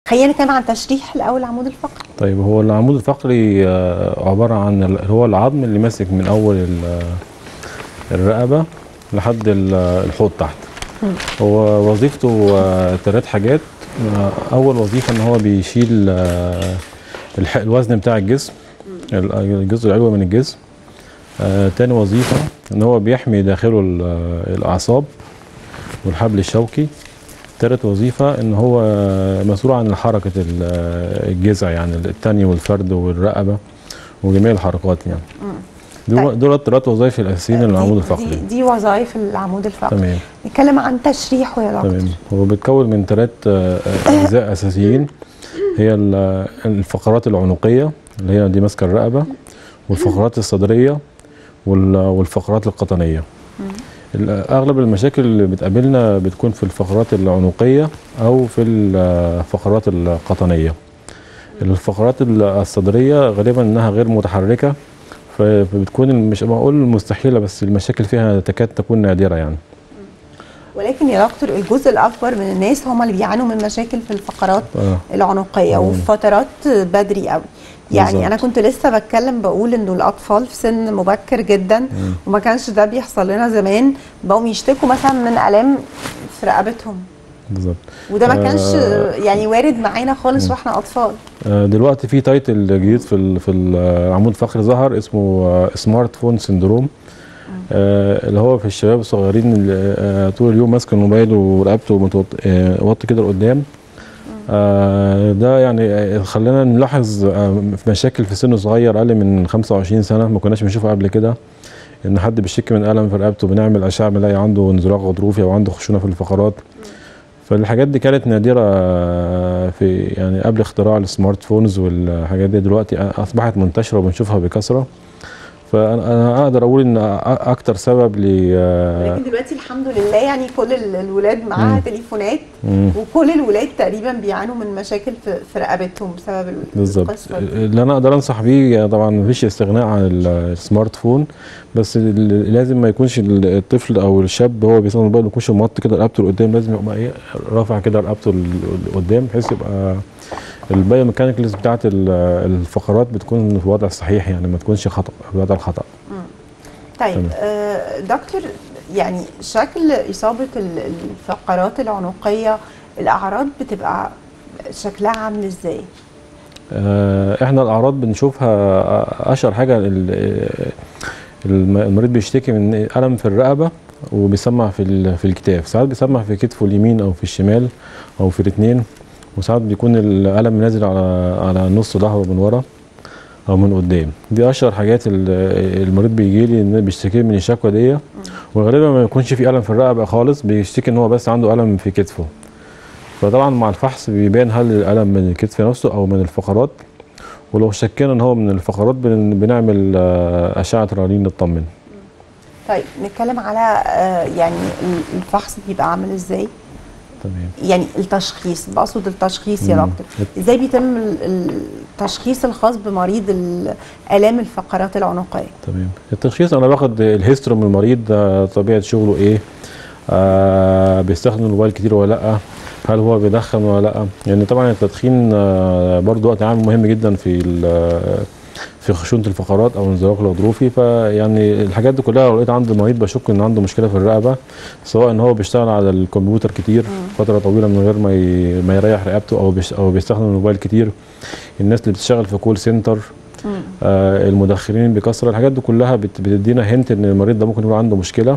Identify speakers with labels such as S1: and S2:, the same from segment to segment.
S1: خلينا نتكلم عن تشريح الاول العمود الفقري
S2: طيب هو العمود الفقري آه، عباره عن ال- هو العظم اللي ماسك من اول ال- الرقبه لحد ال- الحوض تحت هو وظيفته ثلاث حاجات آه، اول وظيفه ان هو بيشيل آه، الح- الوزن بتاع الجسم ال- الجزء العلوي من الجسم آه، تاني وظيفه ان هو بيحمي داخله ال- الاعصاب والحبل الشوكي تالت وظيفة ان هو مسؤول عن حركة ال- الجذع يعني التاني والفرد والرقبة وجميع الحركات يعني دول
S1: طيب.
S2: دول الثلاث وظائف الاساسيين للعمود
S1: دي,
S2: الفقري
S1: دي, دي وظائف العمود الفقري
S2: تمام
S1: نتكلم عن تشريحه يا دكتور
S2: تمام هو بيتكون من ثلاث اجزاء اساسيين هي ال- الفقرات العنقيه اللي هي دي ماسكه الرقبه والفقرات الصدريه وال- والفقرات القطنيه ال- اغلب المشاكل اللي بتقابلنا بتكون في الفقرات العنقيه او في الفقرات القطنيه الفقرات الصدريه غالبا انها غير متحركه ف- فبتكون مش بقول مستحيله بس المشاكل فيها تكاد تكون نادره يعني
S1: ولكن يا دكتور الجزء الاكبر من الناس هم اللي بيعانوا من مشاكل في الفقرات
S2: آه.
S1: العنقيه
S2: مم.
S1: وفي فترات بدري قوي يعني
S2: بالظبط.
S1: انا كنت لسه بتكلم بقول انه الاطفال في سن مبكر جدا وما كانش ده بيحصل لنا زمان بقوا يشتكوا مثلا من الام في رقبتهم
S2: بالظبط
S1: وده ما كانش
S2: آه.
S1: يعني وارد معانا خالص واحنا اطفال
S2: آه، دلوقتي في تايتل جديد في ال- في العمود الفقري ظهر اسمه آه، سمارت فون سندروم آه، اللي هو في الشباب الصغيرين اللي آه، طول اليوم ماسك الموبايل ورقبته متوط- آه، واطي كده لقدام آه، ده يعني آه، خلينا نلاحظ آه، في مشاكل في سن صغير اقل من 25 سنه ما كناش بنشوفها قبل كده ان حد بيشتكي من الم في رقبته بنعمل اشعه بنلاقي عنده انزلاق غضروفي او عنده خشونه في الفقرات فالحاجات دي كانت نادرة في يعني قبل اختراع السمارت فونز والحاجات دي دلوقتي أصبحت منتشرة وبنشوفها بكثرة فأنا أنا أقدر أقول إن أ- أكتر سبب ل
S1: لكن دلوقتي الحمد لله يعني كل ال- الولاد معاها
S2: مم.
S1: تليفونات
S2: مم.
S1: وكل الولاد تقريبا بيعانوا من مشاكل في, في رقبتهم بسبب ال-
S2: بالظبط
S1: القصه دي.
S2: اللي أنا أقدر أنصح بيه يعني طبعا مفيش استغناء عن ال- السمارت فون بس ال- لازم ما يكونش ال- الطفل أو الشاب هو بيستخدم الموبايل ما يكونش موطي كده رقبته لقدام لازم يبقى إيه رافع كده رقبته ل- لقدام بحيث يبقى البايو ميكانيكلز بتاعت ال- الفقرات بتكون في الوضع الصحيح يعني ما تكونش خطأ في الوضع الخطأ
S1: طيب
S2: تمام.
S1: آه دكتور يعني شكل اصابه ال- الفقرات العنقيه الاعراض بتبقى شكلها عامل ازاي؟
S2: آه، احنا الاعراض بنشوفها آه، اشهر حاجه ال- الم- المريض بيشتكي من الم في الرقبه وبيسمع في ال- في الكتاف ساعات بيسمع في كتفه اليمين او في الشمال او في الاثنين وساعات بيكون الالم نازل على على نص ظهره من ورا او من قدام دي اشهر حاجات ال- المريض بيجي لي ان بيشتكي من الشكوى دي وغالبا ما يكونش في الم في الرقبه خالص بيشتكي ان هو بس عنده الم في كتفه فطبعا مع الفحص بيبان هل الالم من الكتف نفسه او من الفقرات ولو شكينا ان هو من الفقرات بن- بنعمل آه، اشعه رنين نطمن
S1: طيب نتكلم على آه يعني ال- الفحص بيبقى عامل ازاي؟
S2: تمام
S1: يعني التشخيص بقصد التشخيص يا
S2: مم.
S1: دكتور ازاي بيتم ال- التشخيص الخاص بمريض ال- الام الفقرات العنقيه
S2: تمام التشخيص انا باخد الهيستوري من المريض ده طبيعه شغله ايه آه بيستخدم الموبايل كتير ولا لا هل هو بيدخن ولا لا يعني طبعا التدخين آه برضو وقت عامل مهم جدا في ال- في خشونه الفقرات او الانزلاق الغضروفي فيعني الحاجات دي كلها لو لقيت عند المريض بشك ان عنده مشكله في الرقبه سواء ان هو بيشتغل على الكمبيوتر كتير فتره طويله من غير ما ي- ما يريح رقبته او بيش او بيستخدم الموبايل كتير الناس اللي بتشتغل في كول سنتر آه المدخنين بكثره الحاجات دي كلها بت- بتدينا هنت ان المريض ده ممكن يكون عنده مشكله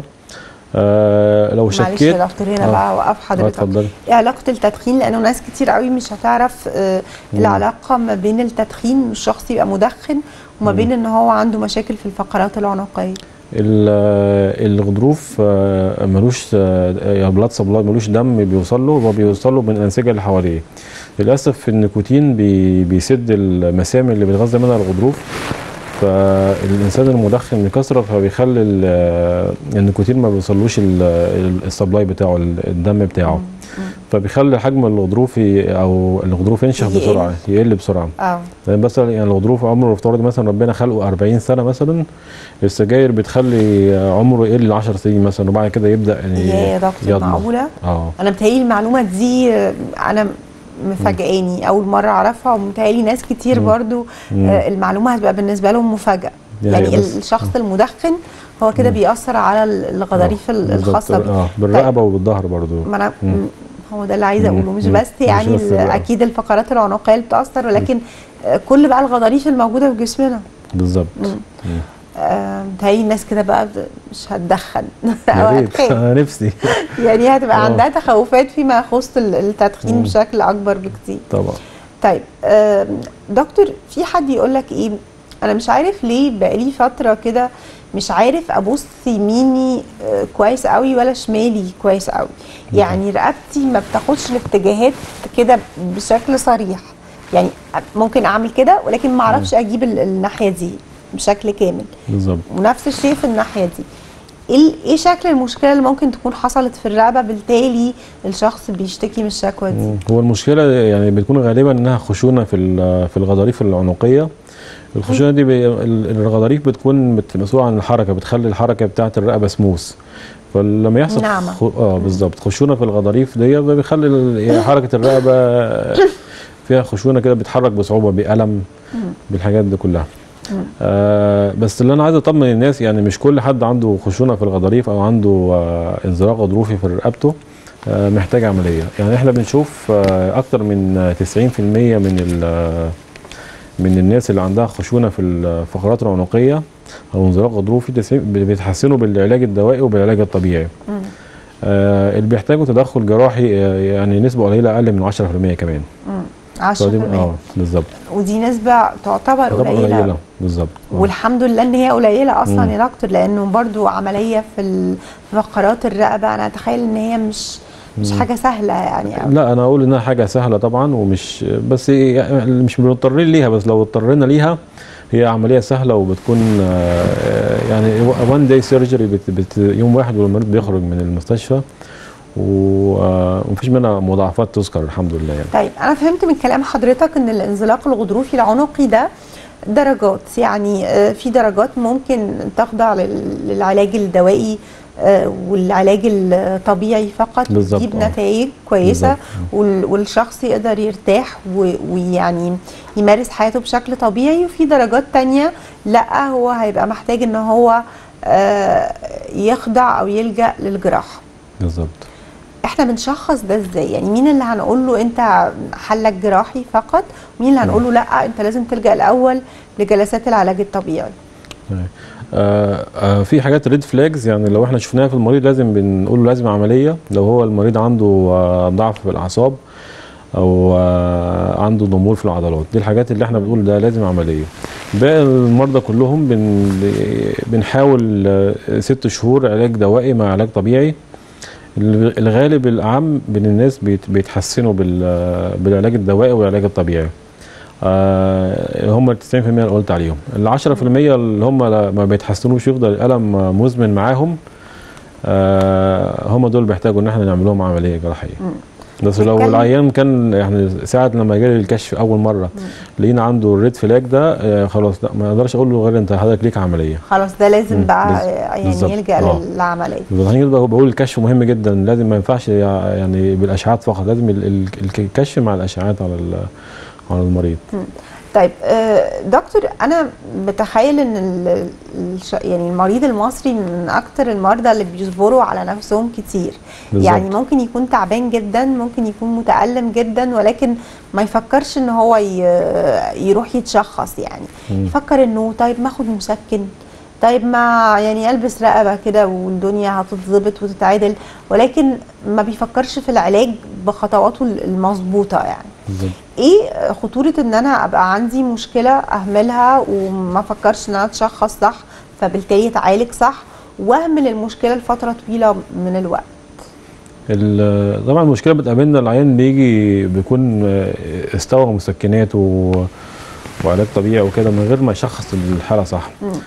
S2: آه لو
S1: معلش
S2: شكيت
S1: يا دكتور هنا
S2: آه.
S1: بقى اوقف
S2: آه،
S1: حضرتك
S2: اتفضلي
S1: ايه علاقه التدخين لانه ناس كتير قوي مش هتعرف آه العلاقه ما بين التدخين الشخص يبقى مدخن وما بين ان هو عنده مشاكل في الفقرات العنقيه
S2: ال- آه، الغضروف آه، ملوش آه، يا بلاد سبلاي ملوش دم بيوصل له هو بيوصل له من الانسجه اللي حواليه للاسف النيكوتين بي بيسد المسام اللي بيتغذى منها الغضروف فالانسان المدخن بكثره فبيخلي ال- آه، النيكوتين ما بيوصلوش ال- ال- السبلاي بتاعه ال- الدم بتاعه فبيخلي حجم الغضروفي او الغضروف ينشف
S1: يقل.
S2: بسرعه يقل بسرعه
S1: اه
S2: يعني مثلا يعني الغضروف عمره افترض مثلا ربنا خلقه 40 سنه مثلا السجاير بتخلي عمره يقل ل 10 سنين مثلا وبعد كده يبدا يعني
S1: يا دكتور
S2: يضمر.
S1: معقوله
S2: اه
S1: انا بتهيألي المعلومه دي آه، انا مفاجئاني اول مره اعرفها ومتهيألي ناس كتير
S2: مم.
S1: برضو
S2: مم.
S1: آه، المعلومه هتبقى بالنسبه لهم مفاجاه
S2: دي
S1: يعني
S2: حقيقة، بس-
S1: الشخص المدخن هو كده
S2: مم.
S1: بيأثر على ال- الغضاريف ال-
S2: بالظبط.
S1: الخاصه بيه
S2: اه بالرقبه وبالظهر برضو
S1: ما انا
S2: مم.
S1: هو ده اللي عايزه
S2: مم.
S1: اقوله مش
S2: مم.
S1: بس يعني
S2: مش بس
S1: ال-
S2: الرقبة.
S1: اكيد الفقرات العنقيه اللي بتاثر ولكن آه، كل بقى الغضاريف الموجوده في جسمنا
S2: بالظبط
S1: مم.
S2: مم.
S1: آه، متهيألي الناس كده بقى بت- مش هتدخن
S2: يا
S1: او
S2: ريت
S1: هتخاف
S2: انا نفسي
S1: يعني هتبقى
S2: آه.
S1: عندها تخوفات فيما يخص ال- التدخين
S2: مم.
S1: بشكل اكبر بكتير
S2: طبعا
S1: طيب آم، دكتور في حد يقول لك ايه انا مش عارف ليه بقالي فتره كده مش عارف ابص يميني آه، كويس قوي ولا شمالي كويس قوي يعني رقبتي ما بتاخدش الاتجاهات كده بشكل صريح يعني ممكن اعمل كده ولكن ما اعرفش اجيب ال- الناحيه دي بشكل كامل
S2: بالظبط
S1: ونفس الشيء في الناحيه دي ايه ال- ايه شكل المشكله اللي ممكن تكون حصلت في الرقبه بالتالي الشخص بيشتكي من الشكوى دي
S2: مم. هو المشكله يعني بتكون غالبا انها خشونه في ال- في الغضاريف العنقيه الخشونه دي بي ال- الغضاريف بتكون بت- مسؤوله عن الحركه بتخلي الحركه بتاعه الرقبه سموث فلما يحصل
S1: ناعمة.
S2: خ... اه بالظبط خشونه في الغضاريف دي بيخلي ال- يعني حركه الرقبه فيها خشونه كده بتتحرك بصعوبه بألم بالحاجات دي كلها آه بس اللي انا عايز اطمن الناس يعني مش كل حد عنده خشونه في الغضاريف او عنده آه انزلاق غضروفي في رقبته آه محتاج عمليه يعني احنا بنشوف آه اكتر من آه، 90% من ال- آه، من الناس اللي عندها خشونه في الفقرات العنقيه او انزلاق غضروفي 90 بيتحسنوا بالعلاج الدوائي وبالعلاج الطبيعي
S1: مم.
S2: آه اللي بيحتاجوا تدخل جراحي آه يعني نسبه قليله اقل من 10% كمان
S1: مم. 10%
S2: فدي- اه بالظبط
S1: ودي نسبة تعتبر
S2: طبعا
S1: قليلة,
S2: قليله بالظبط آه.
S1: والحمد لله ان هي قليلة اصلا
S2: مم.
S1: يا دكتور لانه برضو عملية في ال- في فقرات الرقبة انا اتخيل ان هي مش مش
S2: مم.
S1: حاجة سهلة يعني أوي.
S2: لا انا اقول انها حاجه سهله طبعا ومش بس يعني مش مضطرين ليها بس لو اضطرينا ليها هي عمليه سهله وبتكون آه، يعني وان داي سيرجري بت بت يوم واحد والمريض بيخرج من المستشفى و- آه، ومفيش منها مضاعفات تذكر الحمد لله يعني
S1: طيب انا فهمت من كلام حضرتك ان الانزلاق الغضروفي العنقي ده درجات يعني آه، في درجات ممكن تخضع لل- للعلاج الدوائي آه، والعلاج الطبيعي فقط
S2: بالظبط،
S1: تجيب
S2: آه.
S1: نتائج كويسه
S2: بالظبط.
S1: وال- والشخص يقدر يرتاح و- ويعني يمارس حياته بشكل طبيعي وفي درجات تانية لا هو هيبقى محتاج ان هو آه، يخضع او يلجأ للجراحه
S2: بالظبط
S1: احنا بنشخص ده ازاي يعني مين اللي هنقول له انت حلك جراحي فقط ومين اللي هنقول له لا انت لازم تلجأ الاول لجلسات العلاج الطبيعي
S2: آه آه في حاجات ريد فلاجز يعني لو احنا شفناها في المريض لازم بنقول له لازم عمليه لو هو المريض عنده آه ضعف في الاعصاب او آه عنده ضمور في العضلات دي الحاجات اللي احنا بنقول ده لازم عمليه باقي المرضى كلهم بن بنحاول آه ست شهور علاج دوائي مع علاج طبيعي الغالب الاعم بين الناس بيت- بيتحسنوا بال- بالعلاج الدوائي والعلاج الطبيعي آه، هم ال 90% اللي قلت عليهم ال 10% اللي هم لا- ما بيتحسنوش يفضل الالم مزمن معاهم آه، هم دول بيحتاجوا ان احنا نعمل لهم عمليه جراحيه بس لو
S1: نتكلم-
S2: العيان كان يعني ساعه لما جالي الكشف اول مره لقينا عنده الريد فلاج ده آه، خلاص لا ما اقدرش اقول له غير انت حضرتك ليك عمليه
S1: خلاص ده لازم
S2: مم.
S1: بقى
S2: بز-
S1: يعني
S2: بالظبط.
S1: يلجأ
S2: آه.
S1: للعمليه
S2: بالظبط بقى بقول الكشف مهم جدا لازم ما ينفعش يع- يعني بالاشعاعات فقط لازم ال- ال- الكشف مع الاشعاعات على ال- على المريض
S1: طيب آه، دكتور انا بتخيل ان ال- الش- يعني المريض المصري من اكتر المرضى اللي بيصبروا على نفسهم كتير
S2: بالظبط.
S1: يعني ممكن يكون تعبان جدا ممكن يكون متألم جدا ولكن ما يفكرش ان هو ي- يروح يتشخص يعني
S2: مم.
S1: يفكر انه طيب ما اخد مسكن طيب ما يعني البس رقبه كده والدنيا هتتظبط وتتعدل ولكن ما بيفكرش في العلاج بخطواته المظبوطه يعني
S2: بالظبط
S1: ايه خطوره ان انا ابقى عندي مشكله اهملها وما افكرش ان انا اتشخص صح فبالتالي اتعالج صح واهمل المشكله لفتره طويله من الوقت
S2: ال- طبعا المشكله بتقابلنا العيان بيجي بيكون آه، استوى مسكنات و وعلاج طبيعي وكده من غير ما يشخص الحاله صح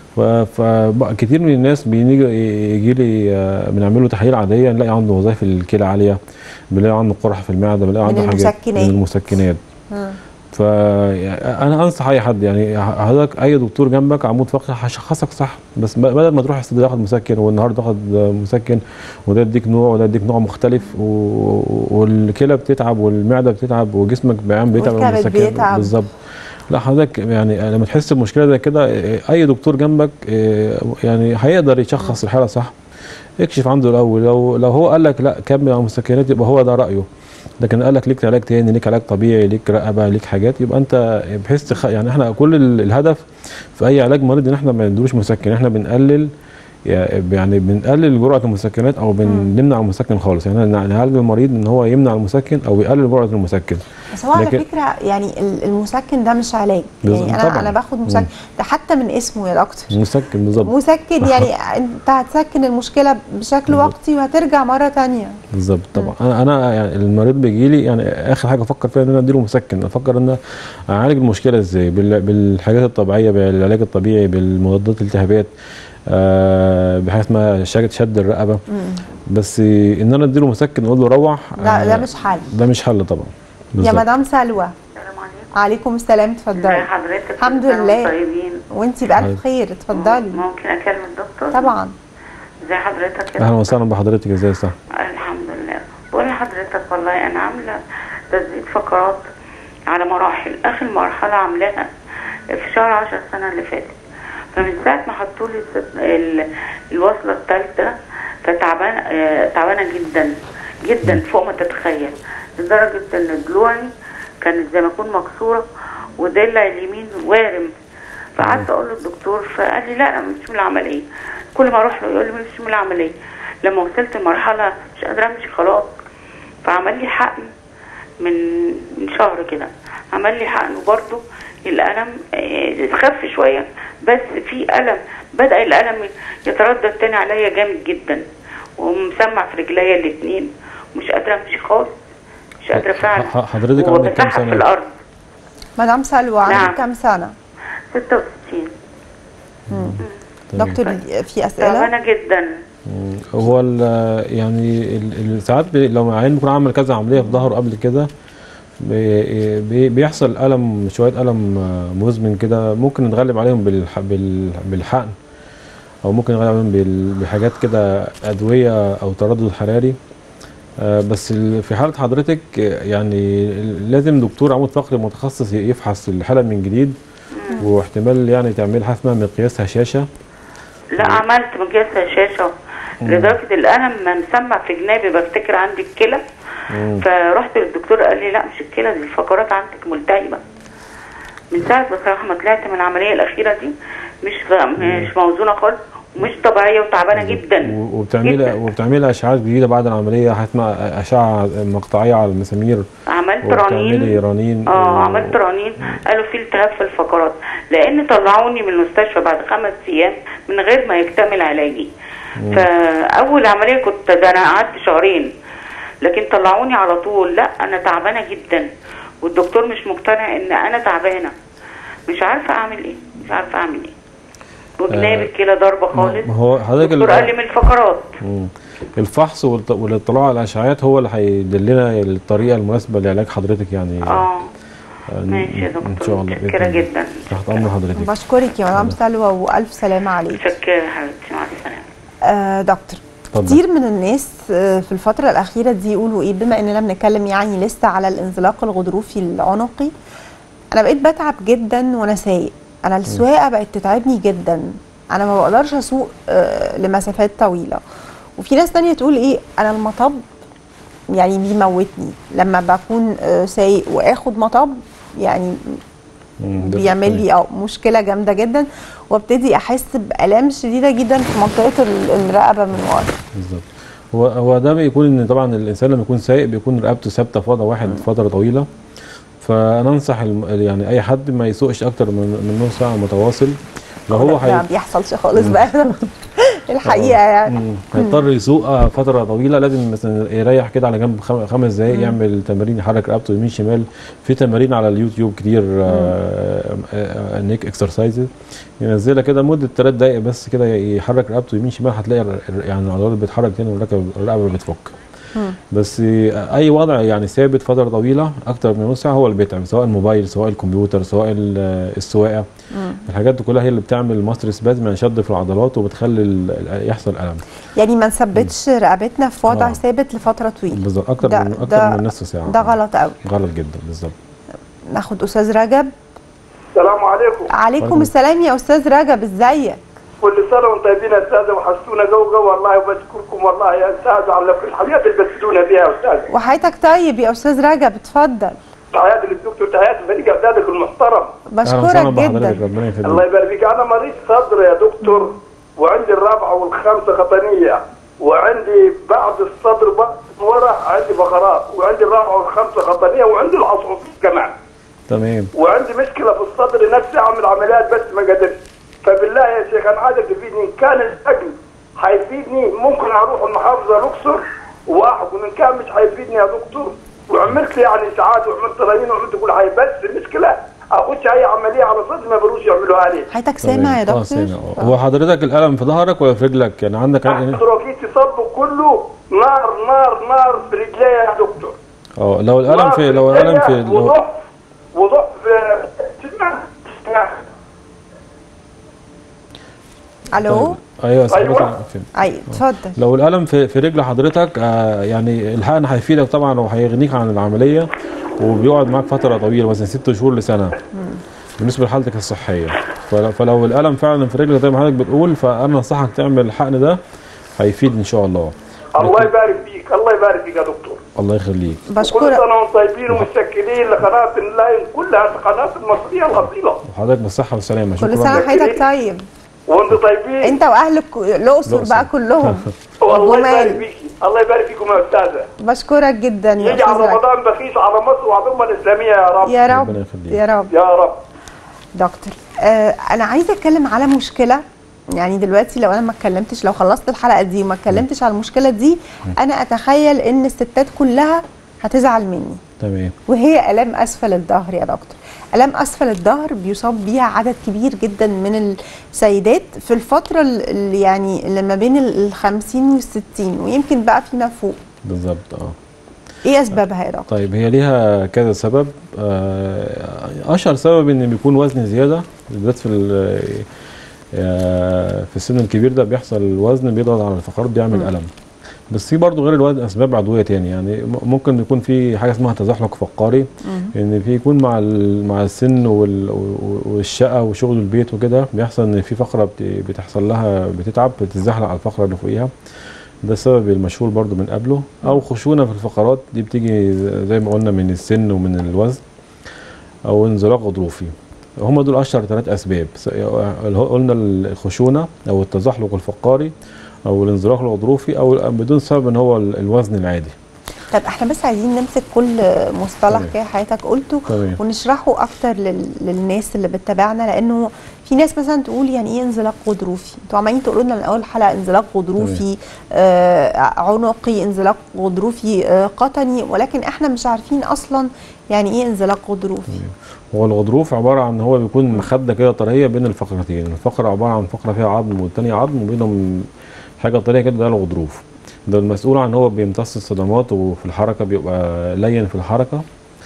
S2: فكتير من الناس بيجي يجي لي آه، بنعمل له تحاليل عاديه نلاقي عنده وظائف الكلى عاليه بنلاقي عنده قرح في المعده بنلاقي
S1: من
S2: عنده حاجات
S1: المسكنات.
S2: من المسكنات
S1: مم.
S2: فانا انصح اي حد يعني حضرتك اي دكتور جنبك عمود فقري هيشخصك صح بس ب- بدل ما تروح الصيدليه تاخد مسكن والنهارده تاخد مسكن وده يديك نوع وده يديك نوع مختلف و... والكلى بتتعب والمعده بتتعب وجسمك بيعمل بيتعب من
S1: والكبد
S2: المسكن.
S1: بيتعب.
S2: بالظبط لا حضرتك يعني لما تحس بمشكله زي كده اي دكتور جنبك يعني هيقدر يشخص الحاله صح اكشف عنده الاول لو لو هو قال لك لا كمل على المسكنات يبقى هو ده رايه لكن قال لك ليك علاج تاني ليك علاج طبيعي ليك رقبه ليك حاجات يبقى انت بحيث تخ... يعني احنا كل ال- الهدف في اي علاج مريض ان احنا ما ندوش مسكن احنا بنقلل يعني بنقلل جرعه المسكنات او بنمنع المسكن خالص يعني إحنا نعالج المريض ان هو يمنع المسكن او يقلل جرعه المسكن
S1: بس هو على
S2: لكن-
S1: فكره يعني ال- المسكن ده مش علاج
S2: بالظبط،
S1: يعني انا
S2: طبعاً.
S1: انا باخد مسكن
S2: مم.
S1: ده حتى من اسمه يا دكتور
S2: مسكن بالظبط
S1: مسكن يعني انت هتسكن المشكله بشكل
S2: بالظبط.
S1: وقتي وهترجع مره تانية
S2: بالظبط طبعا انا انا يعني المريض بيجي لي يعني اخر حاجه افكر فيها ان انا اديله مسكن افكر ان أنا اعالج المشكله ازاي بال- بالحاجات الطبيعيه بالعلاج الطبيعي بالمضادات الالتهابات آه بحاجه اسمها شد شد الرقبه بس ان انا اديله مسكن واقول له روح
S1: ده ده
S2: آه،
S1: مش حل
S2: ده مش حل طبعا
S1: يا
S2: بالظبط.
S1: مدام سلوى
S3: السلام عليكم
S1: عليكم السلام
S3: ازي
S1: اتفضلي
S3: حضرتك
S1: الحمد
S3: كل سنة
S1: لله.
S3: وانتم طيبين
S1: وانتي بالف خير اتفضلي
S3: ممكن اكلم الدكتور
S1: طبعا
S3: ازي حضرتك يا
S2: اهلا
S3: دكتور؟
S2: وسهلا بحضرتك ازاي صح
S3: الحمد لله بقول لحضرتك والله انا عامله تسديد فقرات على مراحل اخر مرحله عاملاها في شهر 10 السنه اللي فاتت فمن ساعه ما حطوا لي الس- ال- الوصله الثالثه فتعبانه آه، تعبانه جدا جدا فوق ما تتخيل لدرجه ان ضلوعي كانت زي ما اكون مكسوره ودلع اليمين وارم فقعدت اقول للدكتور فقال لي لا انا مش من العمليه كل ما اروح له يقول لي مش من العمليه لما وصلت لمرحله مش قادره امشي خلاص فعمل لي حقن من من شهر كده عمل لي حقن وبرده الالم آه، خف شويه بس في الم بدا الالم يتردد تاني عليا جامد جدا ومسمع في رجليا الاثنين ومش قادره امشي خالص مش قادره فعلا
S2: ح- حضرتك عندك كام
S3: وبتزحف
S2: سنة؟
S3: في الارض
S1: مدام سلوى
S3: نعم.
S1: عندك كام سنه
S3: 66
S2: تمام.
S1: دكتور في اسئله
S3: تعبانه جدا
S2: مم. هو ال- يعني ال- ال- ساعات بي- لو عيان بيكون عمل كذا عمليه في ظهره قبل كده بي- بي- بيحصل الم شويه الم آه، مزمن كده ممكن نتغلب عليهم بالح- بال- بالحقن او ممكن نتغلب عليهم بال- بحاجات كده ادويه او تردد حراري آه، بس ال- في حاله حضرتك آه، يعني لازم دكتور عمود فقري متخصص يفحص الحاله من جديد واحتمال يعني تعمل حاجه اسمها مقياس هشاشه
S3: لا عملت مقياس هشاشه لدرجه الالم ما مسمع في جنابي بفتكر عندي الكلى
S2: مم.
S3: فرحت للدكتور قال لي لا مش الكلى دي الفقرات عندك ملتهبه من ساعه بصراحه ما طلعت من العمليه الاخيره دي مش مش موزونه خالص ومش طبيعيه وتعبانه جدا
S2: و- وبتعملي
S3: جداً.
S2: وبتعملي اشعاعات جديده بعد العمليه حاجه اسمها اشعه مقطعيه على المسامير
S3: عملت
S2: وبتعملي
S3: رنين
S2: رنين
S3: اه
S2: و-
S3: عملت رنين قالوا في التهاب في الفقرات لان طلعوني من المستشفى بعد خمس ايام من غير ما يكتمل علاجي فاول عمليه كنت ده انا قعدت شهرين لكن طلعوني على طول لا انا تعبانه جدا والدكتور مش مقتنع ان انا تعبانه مش عارفه اعمل ايه مش عارفه اعمل ايه وجناب
S2: آه،
S3: الكلى ضربه خالص
S2: ما هو حضرتك
S3: الدكتور قال لي
S2: ال-
S3: من الفقرات
S2: مم. الفحص والط- والاطلاع على الاشعاعات هو اللي هيدلنا الطريقه المناسبه لعلاج حضرتك يعني
S3: اه
S2: آه،
S3: ماشي يا
S2: ان
S3: دكتور
S2: شاء الله
S3: متشكره
S2: بإذن الله.
S3: جدا
S2: تحت امر حضرتك
S1: بشكرك يا مدام سلوى والف سلامه عليك
S3: متشكره يا حبيبتي مع السلامه
S1: آه دكتور
S2: اتفضل.
S1: كتير من الناس آه، في الفترة الأخيرة دي يقولوا إيه بما إننا بنتكلم يعني لسه على الانزلاق الغضروفي العنقي أنا بقيت بتعب جدا وأنا سايق أنا السواقة بقت تتعبني جدا أنا ما بقدرش أسوق آه، لمسافات طويلة وفي ناس تانية تقول إيه أنا المطب يعني بيموتني لما بكون آه، سايق وآخد مطب يعني
S2: مم، ده
S1: بيعمل
S2: صحيح.
S1: لي اه مشكله جامده جدا وابتدي احس بالام شديده جدا في منطقه ال- الرقبه من ورا
S2: بالظبط هو هو ده بيكون ان طبعا الانسان لما يكون سايق بيكون رقبته ثابته في وضع واحد فتره طويله فانا انصح الم- يعني اي حد ما يسوقش اكتر من من نص ساعه متواصل لو هو
S1: ده ما
S2: هي
S1: بيحصلش خالص بقى الحقيقه يعني
S2: مم. هيضطر يسوق آه، فتره طويله لازم مثلا يريح كده على جنب خم- خمس دقايق يعمل تمارين يحرك رقبته يمين شمال في تمارين على اليوتيوب كتير نيك اكسرسايزز ينزلها كده لمده ثلاث دقايق بس كده يحرك رقبته يمين شمال هتلاقي الر- الر- يعني العضلات بتتحرك تاني والركبه الرقبه بتفك بس اي وضع يعني ثابت فتره طويله اكتر من نص ساعه هو اللي بيتعب سواء الموبايل سواء الكمبيوتر سواء ال- السواقه الحاجات دي كلها هي اللي بتعمل ماستر سبازم يعني شد في العضلات وبتخلي ال- يحصل الم
S1: يعني ما نثبتش رقبتنا في وضع
S2: آه.
S1: ثابت لفتره طويله
S2: بالظبط اكتر
S1: ده-
S2: من
S1: ده-
S2: اكتر من نصف ساعه
S1: ده غلط قوي
S2: غلط جدا بالظبط
S1: ناخد استاذ رجب
S4: السلام عليكم
S1: عليكم
S2: عليكم.
S1: السلام يا استاذ رجب ازيك
S4: كل سنه وانتم طيبين يا استاذه وحشتونا جو جو والله وبشكركم والله يا استاذ على كل الحاجات اللي بتفيدونا بيها يا استاذ
S1: وحياتك طيب يا استاذ رجب اتفضل
S4: تحياتي للدكتور تحياتي لفريق اعدادك المحترم
S2: أهلاً وسهلاً
S1: بشكرك
S2: بحضرتك،
S1: جدا
S2: ربنا يخليك
S4: الله يبارك فيك انا مريض صدر يا دكتور وعندي الرابعه والخامسه خطنيه وعندي بعد الصدر بقى من ورا عندي بخارات وعندي الرابعه والخامسه خطنيه وعندي العصعص كمان
S2: تمام
S4: وعندي مشكله في الصدر نفسي اعمل عمليات بس ما قدرت فبالله يا شيخ انا عايزك تفيدني ان كان الاكل هيفيدني ممكن اروح المحافظه الاقصر واحكم ان كان مش هيفيدني يا دكتور وعملت لي يعني ساعات وعملت رنين وعملت كل حاجه بس المشكله اخش اي عمليه على صدري ما بيروش يعملوها لي
S1: حياتك سامع يا
S2: تمام.
S1: دكتور
S2: اه سامع آه. هو حضرتك الالم في ظهرك ولا في رجلك يعني عندك يعني
S4: روكيت صبه كله نار نار نار في رجلي يا دكتور
S2: اه لو الالم
S4: نار
S2: في لو الالم في
S4: رجليا
S2: لو
S4: وضعف وضعف تسمع تسمع
S1: الو
S2: ايوه يا
S4: أيوة.
S2: حضرتك فين.
S1: ايوه اتفضل
S2: لو الالم في في رجل حضرتك آه يعني الحقن هيفيدك طبعا وهيغنيك عن العمليه وبيقعد معاك فتره طويله مثلا ست شهور لسنه بالنسبه لحالتك الصحيه فلو, فلو الالم فعلا في رجلك زي ما حضرتك بتقول فانا انصحك تعمل الحقن ده هيفيد ان شاء الله
S4: الله يبارك فيك الله يبارك فيك يا دكتور
S2: الله يخليك
S4: كل
S1: بشكرك
S4: سنه وانتم طيبين ومتشكرين لقناه اللاين كلها القناه المصريه الاصيله
S2: وحضرتك بالصحه والسلامه
S1: كل سنه
S2: شكرا
S1: وحياتك طيب
S4: وانتم طيبين
S1: انت واهل الك- الاقصر
S2: الأقصر.
S1: بقى كلهم
S4: والله يبارك
S1: جمال
S4: فيكي الله يبارك فيكم يا استاذه
S1: بشكرك جدا يا
S4: يجي على
S1: استاذ رجب.
S4: رمضان بخيس على مصر وعلى الامه الاسلاميه يا رب
S1: يا رب
S2: ربنا يخليك.
S1: يا رب
S4: يا رب
S1: دكتور آه انا عايزه اتكلم على مشكله يعني دلوقتي لو انا ما اتكلمتش لو خلصت الحلقه دي وما اتكلمتش على المشكله دي انا اتخيل ان الستات كلها هتزعل مني
S2: تمام
S1: وهي الام اسفل الظهر يا دكتور الام اسفل الظهر بيصاب بيها عدد كبير جدا من السيدات في الفتره اللي يعني اللي ما بين ال 50 وال 60 ويمكن بقى فيما فوق
S2: بالظبط اه
S1: ايه اسبابها يا دكتور
S2: طيب هي ليها كذا سبب آه، اشهر سبب ان بيكون وزن زياده بالذات في ال- آه، في السن الكبير ده بيحصل الوزن بيضغط على الفقرات بيعمل الم بس في برضه غير الوزن اسباب عضويه تاني يعني م- ممكن يكون في حاجه اسمها تزحلق فقاري ان في يكون مع ال- مع السن وال- و- والشقه وشغل البيت وكده بيحصل ان في فقره بت- بتحصل لها بتتعب بتتزحلق على الفقره اللي فوقيها ده السبب المشهور برضو من قبله او خشونه في الفقرات دي بتيجي زي ما قلنا من السن ومن الوزن او انزلاق غضروفي هم دول اشهر ثلاث اسباب س- اللي هو قلنا الخشونه او التزحلق الفقاري او الانزلاق الغضروفي او بدون سبب ان هو ال- الوزن العادي
S1: طب احنا بس عايزين نمسك كل مصطلح
S2: تمام.
S1: كده حضرتك قلته
S2: تمام.
S1: ونشرحه اكتر لل... للناس اللي بتتابعنا لانه في ناس مثلا تقول يعني ايه انزلاق غضروفي انتوا عمالين تقولوا لنا من اول حلقه انزلاق غضروفي آه عنقي انزلاق غضروفي آه قطني ولكن احنا مش عارفين اصلا يعني ايه انزلاق غضروفي
S2: هو الغضروف عباره عن هو بيكون مخده كده طريه بين الفقرتين الفقره عباره عن فقره فيها عظم والتانية عظم وبينهم حاجه طريه كده ده الغضروف ده المسؤول عن هو بيمتص الصدمات وفي الحركه بيبقى لين في الحركه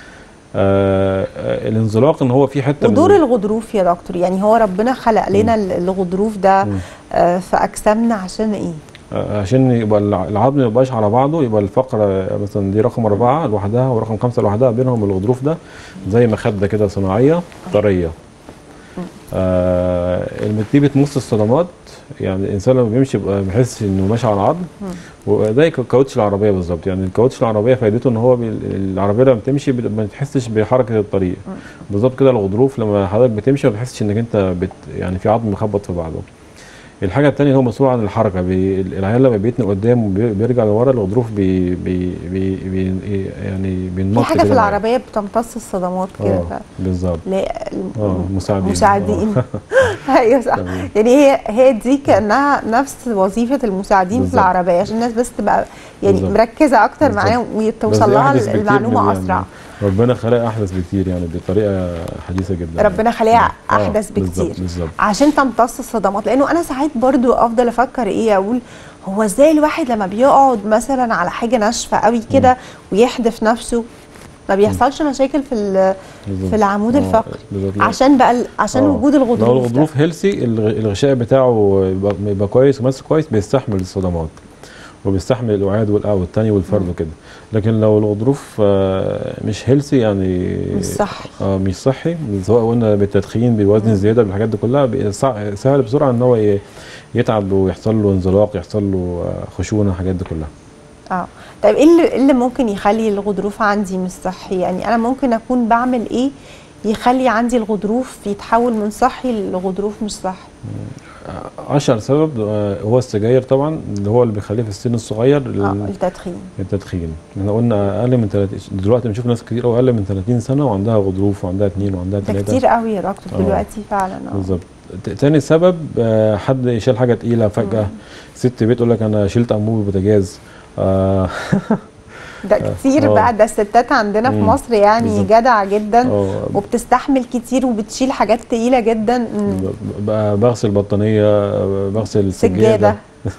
S2: آه آه، الانزلاق ان هو في حته من-
S1: ودور الغضروف يا دكتور يعني هو ربنا خلق لنا ال- الغضروف ده آه في اجسامنا عشان ايه
S2: آه، عشان يبقى الع- العظم ما يبقاش على بعضه يبقى الفقره مثلا دي رقم أربعة لوحدها ورقم خمسة لوحدها بينهم الغضروف ده زي مخدة كده صناعية طرية آه لما دي بتمص الصدمات يعني الانسان لما بيمشي يبقى بيحس انه ماشي على العظم وزي كاوتش العربيه بالظبط يعني الكاوتش العربيه فايدته ان هو بي العربيه لما بتمشي بت- ما بتحسش بحركه الطريق بالظبط كده الغضروف لما حضرتك بتمشي ما بتحسش انك انت بت يعني في عظم مخبط في بعضه الحاجه الثانيه هو مسؤول عن الحركه بي العيال لما بيتنق قدام وبيرجع لورا الغضروف بي بي بي بي يعني
S1: في
S2: بينمط
S1: حاجه
S2: كده
S1: في
S2: معاه.
S1: العربيه بتمتص الصدمات كده
S2: اه
S1: ف-
S2: بالظبط
S1: لا
S2: اه مساعدين
S1: مساعدين ايوه صح
S2: تمام.
S1: يعني هي هي دي كانها نفس وظيفه المساعدين في
S2: بالظبط.
S1: العربيه عشان الناس بس تبقى يعني
S2: بالظبط.
S1: مركزه اكتر
S2: بالظبط.
S1: معاهم
S2: بس
S1: وتوصل
S2: دي
S1: لها
S2: أحدث بكتير
S1: المعلومه
S2: من-
S1: اسرع
S2: ربنا خلق احدث بكتير يعني بطريقه حديثه جدا
S1: ربنا خليها
S2: آه،
S1: احدث
S2: بالظبط،
S1: بكتير
S2: بالظبط
S1: عشان تمتص الصدمات لانه انا ساعات برضو افضل افكر ايه اقول هو ازاي الواحد لما بيقعد مثلا على حاجه ناشفه قوي كده ويحدف نفسه ما بيحصلش مشاكل في ال-
S2: بالظبط.
S1: في العمود
S2: آه،
S1: الفقري
S2: بالظبط. لا.
S1: عشان بقى ال- عشان
S2: آه.
S1: وجود الغضروف
S2: لو
S1: ده.
S2: الغضروف هيلسي الغشاء بتاعه يبقى, يبقى كويس وماسك كويس بيستحمل الصدمات وبيستحمل الوعاد والقع والتاني والفرد وكده لكن لو الغضروف آه، مش هيلسي يعني
S1: مش صحي.
S2: اه مش صحي سواء قلنا بالتدخين بالوزن الزياده بالحاجات دي كلها بيصع- سهل بسرعه ان هو ي- يتعب ويحصل له انزلاق يحصل له آه، خشونه الحاجات دي كلها
S1: اه طيب ايه اللي, إيه اللي ممكن يخلي الغضروف عندي مش صحي يعني انا ممكن اكون بعمل ايه يخلي عندي الغضروف يتحول من صحي لغضروف مش صحي
S2: اشهر سبب آه، هو السجاير طبعا اللي هو اللي بيخليه في السن الصغير
S1: اه
S2: ال-
S1: التدخين
S2: التدخين احنا قلنا اقل من 30 دلوقتي بنشوف ناس كتير قوي اقل من 30 سنه وعندها غضروف وعندها اثنين وعندها
S1: ده
S2: ثلاثه
S1: كتير قوي يا دكتور
S2: آه.
S1: دلوقتي فعلا اه
S2: بالظبط ت- تاني سبب آه، حد يشيل حاجه تقيله فجاه ست بيت تقول لك انا شلت انبوبه بوتاجاز آه
S1: ده كتير
S2: آه.
S1: بقى ده الستات عندنا في
S2: مم.
S1: مصر يعني
S2: بالظبط.
S1: جدع جدا
S2: آه.
S1: وبتستحمل كتير وبتشيل حاجات تقيله جدا مم.
S2: ب- بغسل بطانيه آه، بغسل
S1: سجاده
S2: سجاده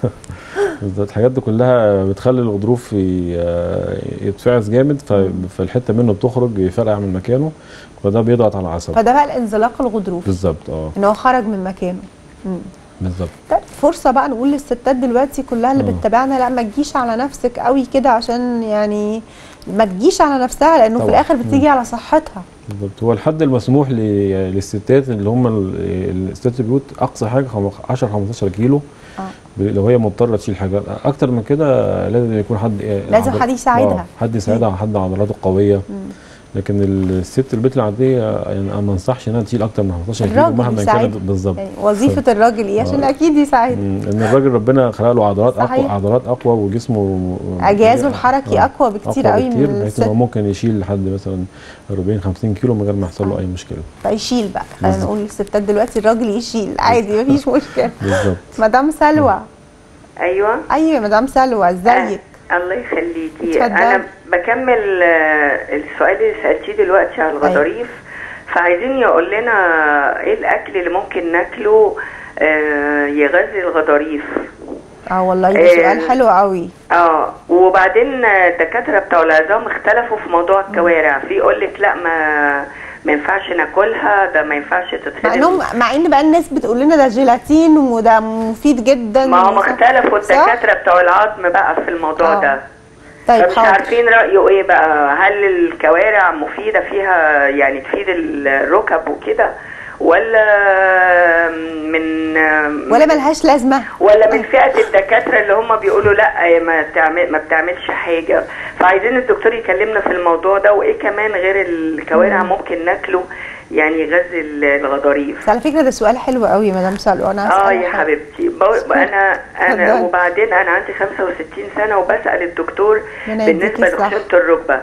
S2: بالظبط الحاجات دي كلها بتخلي الغضروف ي- آه، يتفعس جامد ف- فالحته منه بتخرج يفرقع من مكانه فده بيضغط على العصب
S1: فده بقى الانزلاق الغضروف
S2: بالظبط اه
S1: ان هو خرج من مكانه مم.
S2: بالظبط
S1: طيب فرصه بقى نقول للستات دلوقتي كلها اللي
S2: آه.
S1: بتتابعنا لا ما تجيش على نفسك قوي كده عشان يعني ما تجيش على نفسها لانه في
S2: طبعا.
S1: الاخر بتيجي على صحتها
S2: بالظبط هو الحد المسموح ل- للستات اللي هم ال- الستات البيوت اقصى حاجه خم- 10 15 كيلو
S1: اه
S2: ب- لو هي مضطره تشيل حاجه اكتر من كده لازم يكون حد
S1: لازم
S2: عضل-
S1: حد يساعدها.
S2: آه، حد يساعدها حد عضلاته قويه لكن الست البيت العاديه يعني انا ما انصحش انها تشيل اكتر من 15 كيلو
S1: الراجل
S2: مهما
S1: يساعدها.
S2: كانت بالظبط
S1: يعني وظيفه الراجل ايه عشان
S2: آه.
S1: اكيد يساعد
S2: مم، ان الراجل ربنا خلق له عضلات اقوى
S1: صحيح.
S2: عضلات اقوى وجسمه
S1: جهازه الحركي
S2: آه،
S1: اقوى بكتير قوي من
S2: بكتير بحيث ان هو
S1: الست
S2: ممكن يشيل لحد مثلا 40 50 كيلو من غير ما يحصل له اي مشكله
S1: فيشيل بقى خلينا
S2: بالظبط.
S1: نقول للستات دلوقتي الراجل يشيل عادي مفيش مشكله
S2: بالظبط
S1: مدام سلوى
S3: ايوه
S1: ايوه مدام سلوى ازيك
S3: آه، الله يخليكي
S1: اتفضلي.
S3: انا بكمل آه، السؤال اللي سالتيه دلوقتي على الغضاريف فعايزين يقول لنا ايه الاكل اللي ممكن ناكله آه، يغذي الغضاريف
S1: اه والله ده
S3: آه.
S1: سؤال حلو قوي
S3: اه وبعدين الدكاتره بتوع العظام اختلفوا في موضوع الكوارع في يقول لك لا ما ما ينفعش ناكلها ده ما ينفعش
S1: مع
S3: تتهضم
S1: انهم مع ان بقى الناس بتقول لنا ده جيلاتين وده مفيد جدا
S3: ما هم
S1: وصح-
S3: اختلفوا
S1: صح؟
S3: الدكاتره بتوع العظم بقى في الموضوع
S1: آه.
S3: ده
S1: طيب
S3: فمش
S1: حاضر
S3: عارفين رأيه ايه بقى هل الكوارع مفيدة فيها يعني تفيد الركب وكده ولا من
S1: ولا ملهاش لازمه
S3: ولا من فئة الدكاترة اللي هم بيقولوا لا ما تعمل ما بتعملش حاجة فعايزين الدكتور يكلمنا في الموضوع ده وايه كمان غير الكوارع ممكن ناكله يعني يغذي الغضاريف
S1: بس على فكره ده سؤال حلو قوي يا مدام سلوى انا
S3: اه
S1: هسأل
S3: يا
S1: حاجة.
S3: حبيبتي بو- انا انا
S1: اتفضلي.
S3: وبعدين انا عندي 65 سنه وبسال الدكتور
S1: ربنا يديكي
S3: بالنسبه
S1: الصحة.
S3: لخشونه الركبه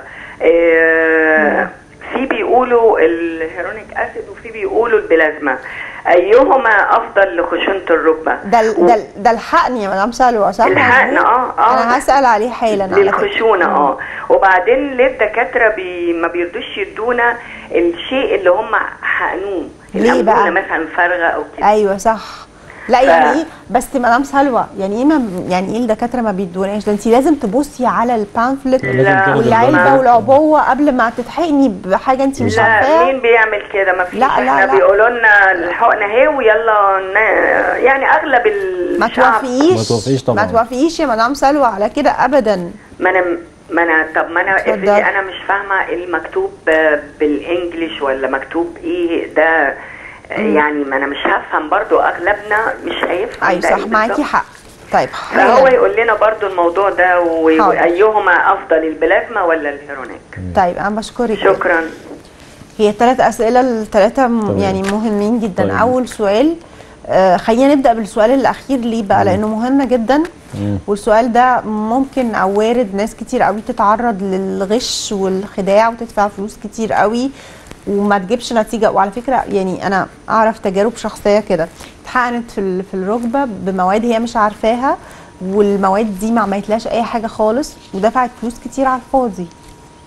S3: آه، في بيقولوا الهيرونيك اسيد وفي بيقولوا البلازما ايهما افضل لخشونه الركبه
S1: ده ال- ده ال- ده الحقن يا مدام سلوى صح
S3: الحقن،
S1: مظبوط؟
S3: اه، اه.
S1: انا هسال عليه حالا على فكرة.
S3: للخشونه اه وبعدين ليه الدكاتره بي ما بيرضوش يدونا الشيء اللي هم حقنوه
S1: ليه بقى؟
S3: الأنبولة مثلا فارغه او كده
S1: ايوه صح لا يعني ايه بس مدام سلوى يعني ايه ما يعني ايه الدكاتره ما بيدوناش ده انت لازم تبصي على البامفلت
S2: لازم تاخدي
S1: والعلبه
S2: البامفلت.
S1: والعبوه قبل ما تتحقني بحاجه انت مش
S3: لا
S1: عارفاها
S3: مين بيعمل كده ما فيش
S1: لا، لا،
S3: احنا
S1: لا.
S3: بيقولوا لنا الحقنه اهي ويلا ن- يعني اغلب
S1: ما
S3: الشعب
S1: توافقيش
S2: ما توافقيش طبعا.
S1: ما توافقيش يا مدام سلوى على كده ابدا
S3: ما انا ما انا طب ما انا
S1: اتفضل.
S3: افرضي انا مش فاهمه المكتوب بالانجلش ولا مكتوب ايه ده يعني ما انا مش هفهم برضو اغلبنا مش هيفهم
S1: ايوه
S3: ده
S1: صح
S3: إيه
S1: معاكي
S3: بالظبط.
S1: حق طيب
S3: فهو
S1: حالا.
S3: يقول لنا برضو الموضوع ده و-
S1: حاضر.
S3: وايهما افضل البلازما ولا الهيرونيك
S1: طيب انا بشكرك
S3: شكرا
S1: هي ثلاث اسئله الثلاثه
S2: تمام.
S1: يعني مهمين جدا
S2: طيب.
S1: اول سؤال آه خلينا نبدا بالسؤال الاخير ليه بقى لانه مهم جدا والسؤال ده ممكن او وارد ناس كتير قوي تتعرض للغش والخداع وتدفع فلوس كتير قوي وما تجيبش نتيجه وعلى فكره يعني انا اعرف تجارب شخصيه كده اتحقنت في ال- في الركبه بمواد هي مش عارفاها والمواد دي ما عملتلهاش اي حاجه خالص ودفعت فلوس كتير على الفاضي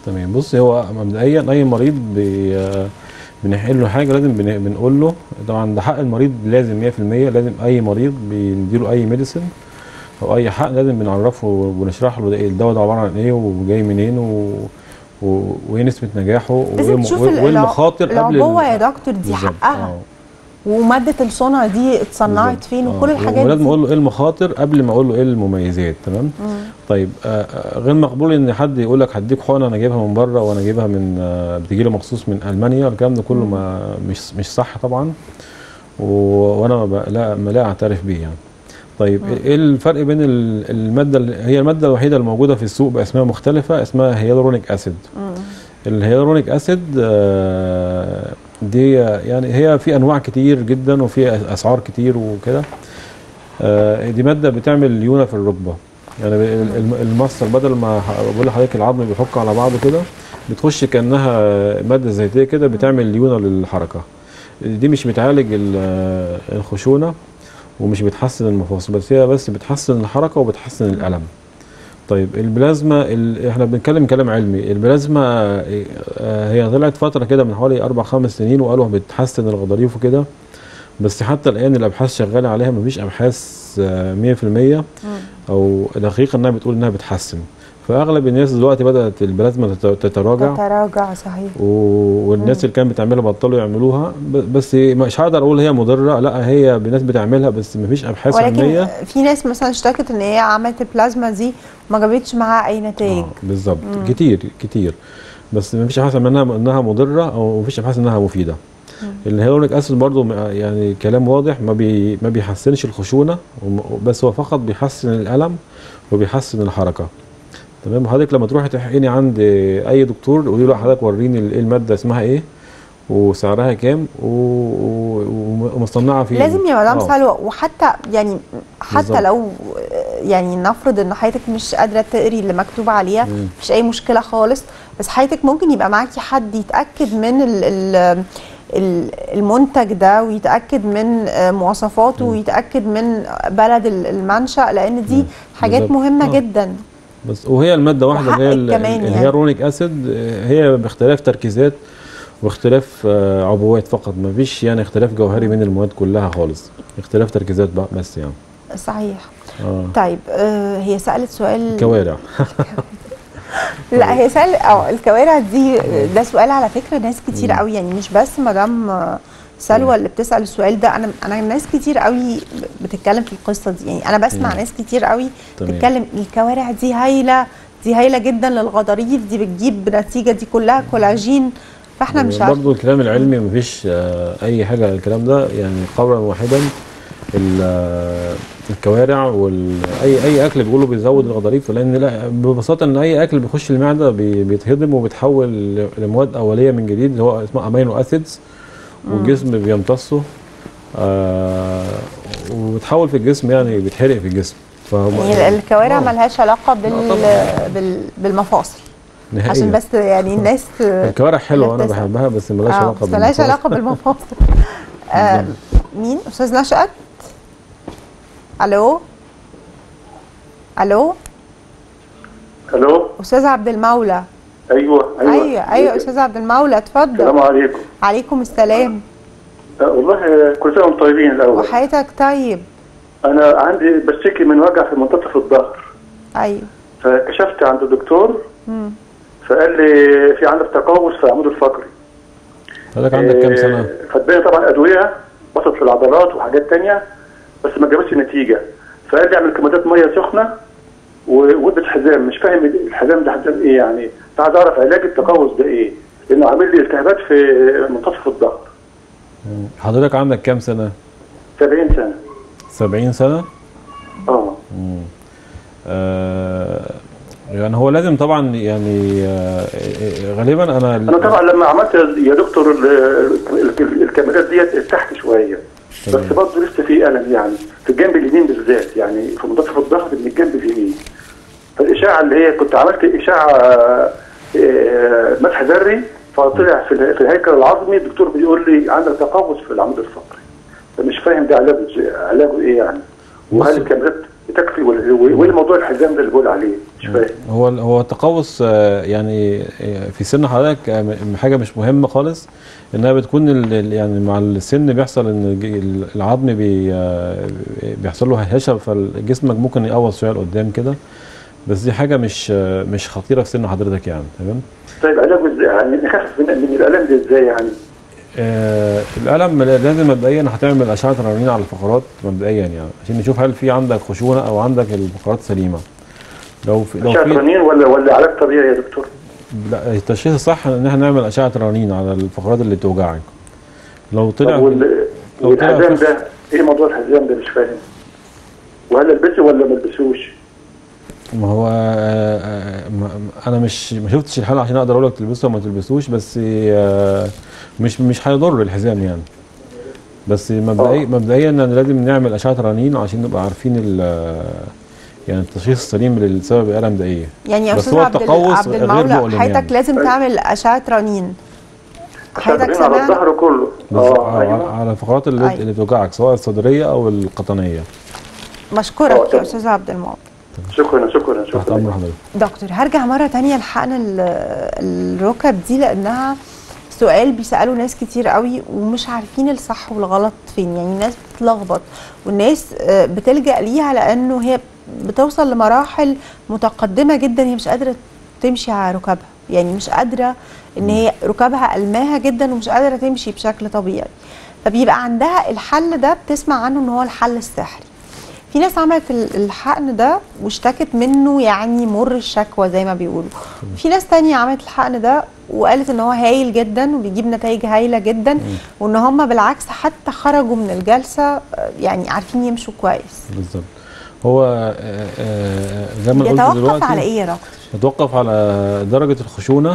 S2: تمام بص هو مبدئيا اي مريض بي بنحقن له حاجه لازم بن- بنقول له طبعا ده حق المريض لازم 100% لازم اي مريض بنديله اي ميديسن او اي حق لازم بنعرفه ونشرح له ده إيه الدواء ده عباره عن ايه وجاي منين و... و... وايه نسبه نجاحه وايه
S1: لازم
S2: الم-
S1: تشوف
S2: وايه
S1: ال-
S2: المخاطر قبل
S1: العبوه
S2: ال-
S1: يا دكتور دي
S2: بالظبط.
S1: حقها
S2: آه.
S1: وماده الصنع دي اتصنعت
S2: بالظبط.
S1: فين
S2: آه.
S1: وكل الحاجات
S2: ولازم
S1: دي
S2: اقول له ايه المخاطر قبل ما اقول له ايه المميزات تمام طيب آه، آه، غير مقبول ان حد يقول لك هديك حقنه انا جايبها من بره وانا جايبها من آه، بتجي لي مخصوص من المانيا الكلام ده كله ما مش مش صح طبعا و... وانا ما ب- لا ما لا اعترف بيه يعني طيب ايه الفرق بين ال- الماده اللي هي الماده الوحيده الموجوده في السوق باسماء مختلفه اسمها هيالورونيك اسيد الهيالورونيك اسيد آه، دي يعني هي في انواع كتير جدا وفي اسعار كتير وكده آه، دي ماده بتعمل ليونه في الركبه يعني ال- الم- المصل بدل ما ح- بقول لحضرتك العظم بيحك على بعضه كده بتخش كانها ماده زيتيه كده بتعمل ليونه للحركه دي مش بتعالج ال- الخشونه ومش بتحسن المفاصل بس هي بس بتحسن الحركه وبتحسن الالم طيب البلازما ال... احنا بنتكلم كلام علمي البلازما آه، هي طلعت فتره كده من حوالي اربع خمس سنين وقالوا بتحسن الغضاريف وكده بس حتى الان الابحاث شغاله عليها مفيش ابحاث آه، 100% او دقيقه انها بتقول انها بتحسن فاغلب الناس دلوقتي بدات البلازما تت- تتراجع
S1: تتراجع صحيح
S2: و- والناس اللي كانت بتعملها بطلوا يعملوها ب- بس مش هقدر اقول هي مضره لا هي ناس بتعملها بس مفيش ابحاث
S1: ولكن
S2: علميه
S1: في ناس مثلا اشتكت ان هي عملت البلازما دي وما جابتش معاها اي نتائج
S2: آه بالظبط كتير كتير بس مفيش ابحاث انها انها مضره او مفيش ابحاث انها مفيده الهيالورونيك اسيد برضو م- يعني كلام واضح ما بي ما بيحسنش الخشونه وم- بس هو فقط بيحسن الالم وبيحسن الحركه تمام حضرتك لما تروحي تحقني عند اي دكتور قولي له حضرتك وريني ال- ايه الماده اسمها ايه وسعرها كام و- و- ومصنعه فين
S1: لازم يا مدام
S2: آه.
S1: سلوى وحتى يعني حتى
S2: بالظبط.
S1: لو يعني نفرض ان حضرتك مش قادره تقري اللي مكتوب عليها
S2: مم.
S1: مفيش اي مشكله خالص بس حضرتك ممكن يبقى معاكي حد يتاكد من ال ال ال- المنتج ده ويتاكد من آه، مواصفاته ويتاكد من بلد ال- المنشا لان دي
S2: مم.
S1: حاجات
S2: بالظبط.
S1: مهمه
S2: آه.
S1: جدا
S2: بس وهي الماده واحده اللي هي
S1: وحقك
S2: ال-
S1: كمان يعني.
S2: الهيالورونيك اسيد آه، هي باختلاف تركيزات واختلاف آه، عبوات فقط ما فيش يعني اختلاف جوهري بين المواد كلها خالص اختلاف تركيزات بقى بس يعني
S1: صحيح
S2: اه
S1: طيب آه هي سالت سؤال
S2: كوارع
S1: لا هي سؤال اه الكوارع دي ده سؤال على فكره ناس كتير قوي يعني مش بس مدام سلوى اللي بتسال السؤال ده انا انا ناس كتير قوي بتتكلم في القصه دي يعني انا بسمع
S2: مم.
S1: ناس كتير قوي
S2: تمام.
S1: بتتكلم الكوارع دي هايله دي هايله جدا للغضاريف دي بتجيب نتيجه دي كلها كولاجين فاحنا مش عارفين
S2: برضه الكلام العلمي ما فيش آه، اي حاجه على الكلام ده يعني قولا واحدا ال- آه، الكوارع واي اي اكل بيقولوا بيزود الغضاريف لان لا ببساطه ان اي اكل بيخش المعده بي- بيتهضم وبيتحول ل- لمواد اوليه من جديد اللي هو اسمها امينو اسيدز والجسم بيمتصه آه وبتحول في الجسم يعني بيتحرق في الجسم فهم
S1: يعني الكوارع
S2: آه،
S1: ملهاش علاقه بال...
S2: طبعاً.
S1: بال... بالمفاصل
S2: نهائياً.
S1: عشان بس يعني الناس
S2: الكوارع حلوه انا
S1: لا تسأل.
S2: بحبها بس ملهاش
S1: آه،
S2: علاقه
S1: بس ملهاش
S2: بالمفاصل.
S1: علاقه بالمفاصل آه مين استاذ نشأت الو الو
S5: الو
S1: استاذ عبد المولى
S5: ايوه ايوه
S1: ايوه ايوه استاذ عبد المولى
S5: السلام
S1: اتفضل
S5: عليكم
S1: عليكم السلام
S5: أه، والله آه، كل سنه وانتم طيبين الاول
S1: وحياتك طيب
S5: انا عندي بشتكي من وجع في منتصف الظهر
S1: ايوه
S5: فكشفت عند الدكتور
S1: مم.
S5: فقال لي في عندك تقوس في العمود الفقري
S2: حضرتك عندك كام
S5: آه،
S2: سنه؟
S5: فاداني طبعا ادويه بسط في العضلات وحاجات تانية بس ما جابتش نتيجه فقال لي اعمل كمادات ميه سخنه و- والبس حزام مش فاهم الحزام ده حزام ايه يعني عايز اعرف علاج التقوس ده ايه لانه عامل لي التهابات في منتصف الظهر
S2: حضرتك عندك كام سنه؟
S5: 70 سنه
S2: 70 سنه؟
S5: اه
S2: آه يعني هو لازم طبعا يعني آه غالبا انا
S5: انا طبعا لما عملت يا دكتور ال- ال- ال- الكاميرات ديت ارتحت شويه بس
S2: تمام.
S5: برضه لسه في الم يعني في الجنب اليمين بالذات يعني في منتصف الظهر من الجنب اليمين فالاشاعه اللي هي كنت عملت اشاعه آه، مسح ذري فطلع في ال- في الهيكل العظمي الدكتور بيقول لي عندك تقوس في العمود الفقري فمش فاهم ده علاجه إزاي- علاجه ايه يعني
S2: بص-
S5: وهل الكاميرات تكفي ولا وايه الموضوع الحزام ده اللي بقول عليه مش فاهم
S2: هو هو التقوس آه، يعني آه، في سن حضرتك آه، م- حاجه مش مهمه خالص انها بتكون ال- ال- يعني مع السن بيحصل ان الج- العظم بي آه، بيحصل له هشاشه فجسمك ممكن يقوس شويه لقدام كده بس دي حاجه مش آه، مش خطيره في سن حضرتك يعني تمام
S5: طيب علاجه ازاي يعني نخفف من, من الالم ده ازاي يعني
S2: آه الالم لازم مبدئيا هتعمل اشعه رنين على الفقرات مبدئيا يعني عشان نشوف هل في عندك خشونه او عندك الفقرات سليمه لو في لو
S5: اشعه
S2: في
S5: رنين ولا ولا علاج طبيعي يا دكتور
S2: لا التشخيص الصح ان احنا نعمل اشعه رنين على الفقرات اللي بتوجعك لو طلع
S5: طب وال...
S2: لو طلع
S5: والحزام
S2: فخ-
S5: ده ايه موضوع الحزام ده مش فاهم وهل البسه ولا ما البسوش
S2: ما هو آه، آه، ما- انا مش ما شفتش الحاله عشان اقدر اقول لك تلبسه وما تلبسوش بس آه، مش مش هيضر الحزام يعني بس مبدئيا
S5: آه.
S2: مبدئيا أنا لازم نعمل اشعه رنين عشان نبقى عارفين ال- يعني التشخيص السليم لسبب الالم ده ايه
S1: يعني يا
S2: بس
S1: استاذ
S2: هو
S1: عبد
S2: التقوس
S1: عبد
S2: غير
S1: المولى
S2: مؤلم
S1: حضرتك
S2: يعني.
S1: لازم تعمل اشعه رنين
S5: اشعه
S1: حضرتك
S5: رنين على
S1: سمعت
S5: الظهر كله
S2: بس
S5: اه
S2: على-
S5: ايوه
S2: على الفقرات اللي,
S1: أيوة.
S2: اللي بتوجعك سواء الصدريه او القطنيه
S5: آه،
S1: مشكورك يا
S5: طبعا.
S1: استاذ عبد المولى
S5: شكرا شكرا
S2: تحت
S5: شكرا
S2: امر حضرتك
S1: دكتور هرجع مرة تانية لحقن ال- الركب دي لأنها سؤال بيسألوا ناس كتير قوي ومش عارفين الصح والغلط فين يعني الناس بتتلخبط والناس آه، بتلجأ ليها لأنه هي بتوصل لمراحل متقدمة جدا هي مش قادرة تمشي على ركبها يعني مش قادرة ان هي ركبها ألماها جدا ومش قادرة تمشي بشكل طبيعي فبيبقى عندها الحل ده بتسمع عنه ان هو الحل السحري في ناس عملت ال- الحقن ده واشتكت منه يعني مر الشكوى زي ما بيقولوا في ناس تانية عملت الحقن ده وقالت ان هو هايل جدا وبيجيب نتائج هايله جدا وان هم بالعكس حتى خرجوا من الجلسه آه، يعني عارفين يمشوا كويس
S2: بالظبط هو آه، آه، زي ما قلت
S1: يتوقف
S2: دلوقتي
S1: على ايه يا دكتور
S2: يتوقف على درجة الخشونة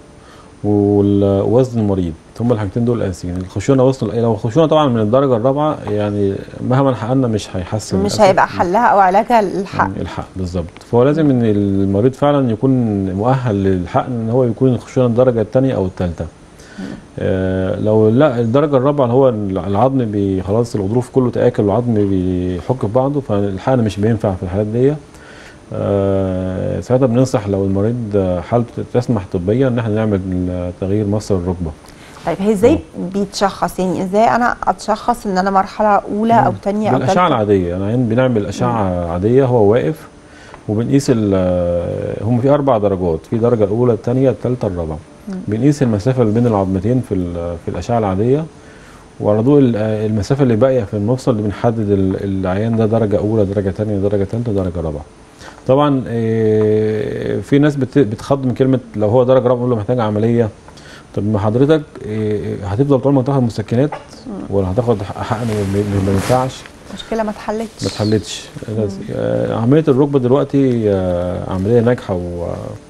S2: ووزن المريض هما الحاجتين دول الأساسيين الخشونة وصل لو الخشونة طبعا من الدرجة الرابعة يعني مهما حقنا مش هيحسن
S1: مش
S2: للأسف.
S1: هيبقى حلها او علاجها الحقن
S2: يعني الحق بالظبط فهو لازم ان المريض فعلا يكون مؤهل للحقن ان هو يكون الخشونه الدرجه الثانيه او الثالثه آه لو لا الدرجه الرابعه اللي هو العظم بي خلاص الغضروف كله تاكل والعظم بيحك في بعضه فالحقن مش بينفع في الحالات دي آه ساعتها بننصح لو المريض حالته تسمح طبيا ان احنا نعمل تغيير مصر الركبه
S1: طيب هي ازاي بيتشخص يعني ازاي انا اتشخص ان انا مرحله اولى او ثانيه او
S2: بالاشعه
S1: ثالثه
S2: العاديه يعني بنعمل اشعه عاديه هو واقف وبنقيس ال- هم في اربع درجات في درجه الاولى الثانيه الثالثه الرابعه بنقيس المسافه اللي بين العظمتين في ال- في الاشعه العاديه وعلى ضوء ال- المسافه اللي باقيه في المفصل اللي بنحدد ال- العيان ده درجه اولى درجه ثانيه درجه ثالثه درجه رابعه طبعا إيه، في ناس بت- بتخض من كلمه لو هو درجه رابعه نقول له محتاج عمليه طب ما حضرتك إيه، هتفضل طول ما تاخد مسكنات ولا هتاخد حقن ما ما ينفعش
S1: مشكله ما اتحلتش
S2: ما اتحلتش آه، عمليه الركبه دلوقتي آه، عمليه ناجحه و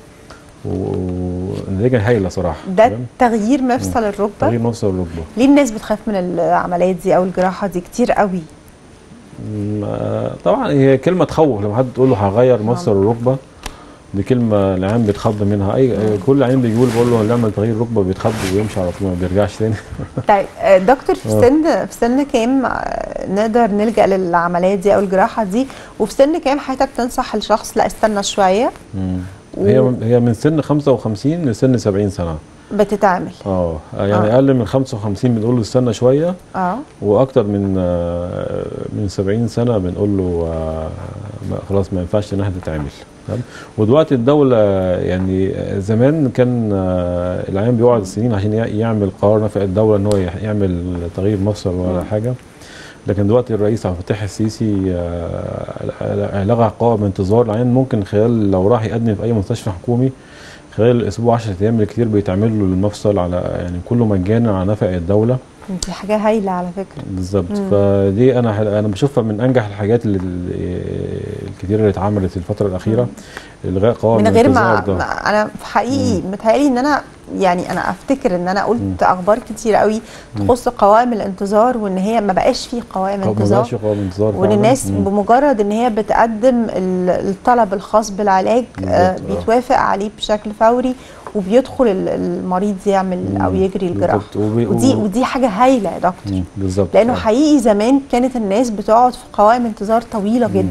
S2: ونتيجه هايله صراحه
S1: ده
S2: تمام؟
S1: تغيير مفصل الركبه
S2: تغيير مفصل الركبه
S1: ليه الناس بتخاف من العمليات دي او الجراحه دي كتير قوي
S2: م- آه، طبعا هي كلمه تخوف لما حد تقول له هغير مفصل الركبه دي كلمه العيان بيتخض منها اي آه، كل عيان بيقول بقول له نعمل تغيير ركبه بيتخض ويمشي على طول ما بيرجعش تاني
S1: طيب آه، دكتور في
S2: آه.
S1: سن في سن كام آه، نقدر نلجا للعمليات دي او الجراحه دي وفي سن كام حضرتك تنصح الشخص لا استنى شويه
S2: هي هي من سن 55 لسن 70 سنه
S1: بتتعمل
S2: اه يعني
S1: آه.
S2: اقل من 55 بنقول له استنى شويه
S1: اه
S2: واكتر من آه، من 70 سنه بنقول له آه، ما- خلاص ما ينفعش ان احنا تتعمل تمام؟ ودلوقتي الدوله يعني زمان كان آه، العيان بيقعد سنين عشان يع- يعمل قرار نفع الدوله ان هو يح- يعمل تغيير مفصل ولا حاجه لكن دلوقتي الرئيس عبد الفتاح السيسي آه، لغى قوائم انتظار العيان ممكن خلال لو راح يقدم في اي مستشفى حكومي خلال الاسبوع 10 ايام بالكثير بيتعمل له المفصل على يعني كله مجانا على نفع الدوله
S1: دي حاجه هايله على فكره
S2: بالظبط فدي انا انا بشوفها من انجح الحاجات اللي الكتير اللي اتعملت في الفتره الاخيره الغاء قوائم
S1: من غير ما,
S2: الانتظار ده.
S1: ما انا في حقيقي متهيألي ان انا يعني انا افتكر ان انا قلت اخبار كتير قوي تخص قوائم الانتظار وان هي ما بقاش في قوائم
S2: أو ما
S1: انتظار
S2: بقاش قوائم انتظار
S1: وان
S2: فعلاً.
S1: الناس
S2: مم.
S1: بمجرد ان هي بتقدم ال- الطلب الخاص بالعلاج آه،
S2: بالظبط، آه.
S1: بيتوافق عليه بشكل فوري وبيدخل ال- المريض يعمل او يجري الجراحه
S2: بالظبط. وبي-
S1: ودي
S2: و-
S1: ودي حاجه هايله يا دكتور
S2: مم. بالظبط
S1: لانه
S2: آه.
S1: حقيقي زمان كانت الناس بتقعد في قوائم انتظار طويله جدا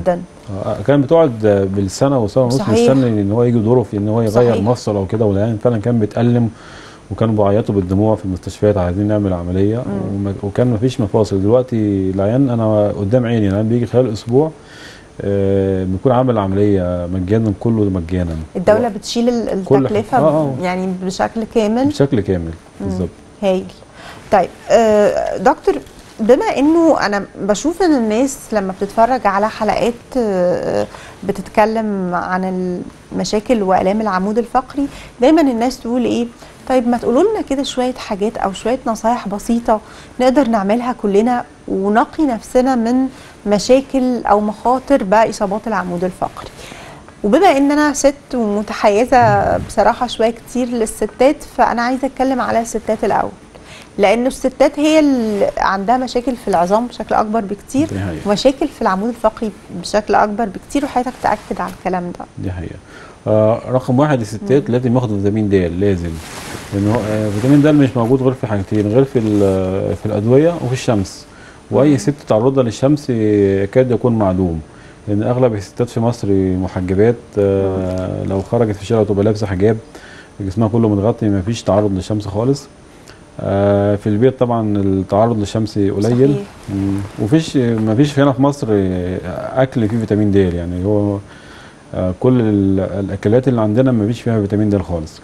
S2: آه، كان بتقعد بالسنه وسنه ونص
S1: صحيح.
S2: مستني ان هو يجي دوره في ان هو يغير
S1: صحيح.
S2: مفصل او كده والعيان فعلا كان بيتالم وكانوا بيعيطوا بالدموع في المستشفيات عايزين نعمل عمليه وما- وكان مفيش مفاصل دلوقتي العيان انا قدام عيني العيان بيجي خلال اسبوع آه، بيكون عامل عمليه مجانا كله مجانا
S1: الدوله بتشيل ال-
S2: كل
S1: التكلفه
S2: حاجة. آه، آه.
S1: يعني بشكل كامل
S2: بشكل كامل بالظبط
S1: هايل طيب آه، دكتور بما انه انا بشوف ان الناس لما بتتفرج على حلقات آه، بتتكلم عن المشاكل والام العمود الفقري دايما الناس تقول ايه طيب ما تقولوا لنا كده شويه حاجات او شويه نصايح بسيطه نقدر نعملها كلنا ونقي نفسنا من مشاكل او مخاطر باصابات العمود الفقري وبما ان انا ست ومتحيزه بصراحه شويه كتير للستات فانا عايزه اتكلم على الستات الاول لان الستات هي اللي عندها مشاكل في العظام بشكل اكبر بكتير
S2: دي حقيقة.
S1: ومشاكل في العمود الفقري بشكل اكبر بكتير وحضرتك تاكد على الكلام ده
S2: دي حقيقة آه رقم واحد الستات لازم ياخدوا فيتامين د لازم لان هو آه فيتامين د مش موجود غير في حاجتين غير في ال- في الادويه وفي الشمس واي ست تعرضها للشمس يكاد يكون معدوم لان اغلب الستات في مصر محجبات آه لو خرجت في الشارع تبقى لابسه حجاب جسمها كله متغطي ما فيش تعرض للشمس خالص آه في البيت طبعا التعرض للشمس قليل
S1: صحيح.
S2: مم. وفيش ما فيش هنا في مصر اكل فيه فيتامين د يعني هو آه، كل ال- الاكلات اللي عندنا ما فيش فيها فيتامين د خالص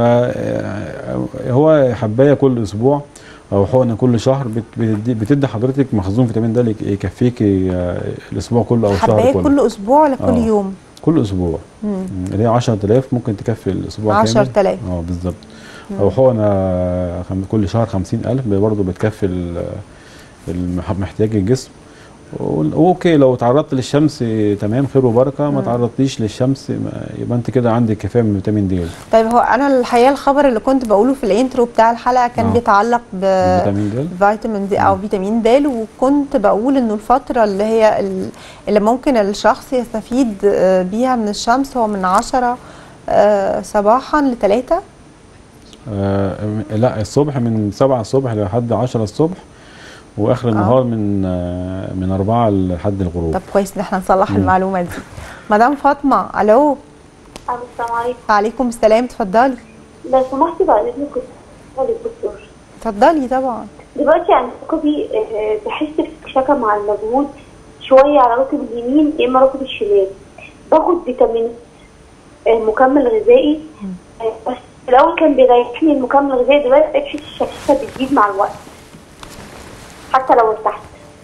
S2: فهو حبايه كل اسبوع او حقنه كل شهر بت- بتدي, بتدي حضرتك مخزون فيتامين د يكفيك آه، الاسبوع كله او الشهر
S1: حبايه
S2: كله
S1: كل اسبوع ولا كل
S2: آه.
S1: يوم
S2: كل اسبوع مم. اللي هي 10000 ممكن تكفي الاسبوع كامل
S1: 10000.
S2: اه بالظبط او حقنه خم- كل شهر 50000 برضه بتكفي ال- المح- محتاج الجسم وال- اوكي لو تعرضت للشمس تمام خير وبركه ما تعرضتيش للشمس ما- يبقى انت كده عندك كفايه من فيتامين د
S1: طيب هو انا الحقيقه الخبر اللي كنت بقوله في الانترو بتاع الحلقه كان
S2: آه.
S1: بيتعلق ب
S2: فيتامين د
S1: فيتامين دي او فيتامين د وكنت بقول انه الفتره اللي هي ال- اللي ممكن الشخص يستفيد آه، بيها من الشمس هو من 10 آه، صباحا لثلاثة
S2: آه لا الصبح من 7 الصبح لحد 10 الصبح واخر النهار من آه من 4 لحد الغروب
S1: طب كويس ان احنا نصلح المعلومه دي مدام فاطمه الو
S6: السلام عليكم
S1: عليكم السلام اتفضلي
S6: لو سمحتي بعد اذنك كنت بسأل الدكتور
S1: اتفضلي طبعا
S6: دلوقتي عند ركبي آه، بحس بشكا مع المجهود شوية على ركب اليمين يا إما ركب الشمال باخد فيتامين آه، مكمل غذائي آه، بس الأول كان بيريحني المكمل الغذائي دلوقتي بقيت أحس الشكشكة بتزيد مع الوقت حتى لو ارتحت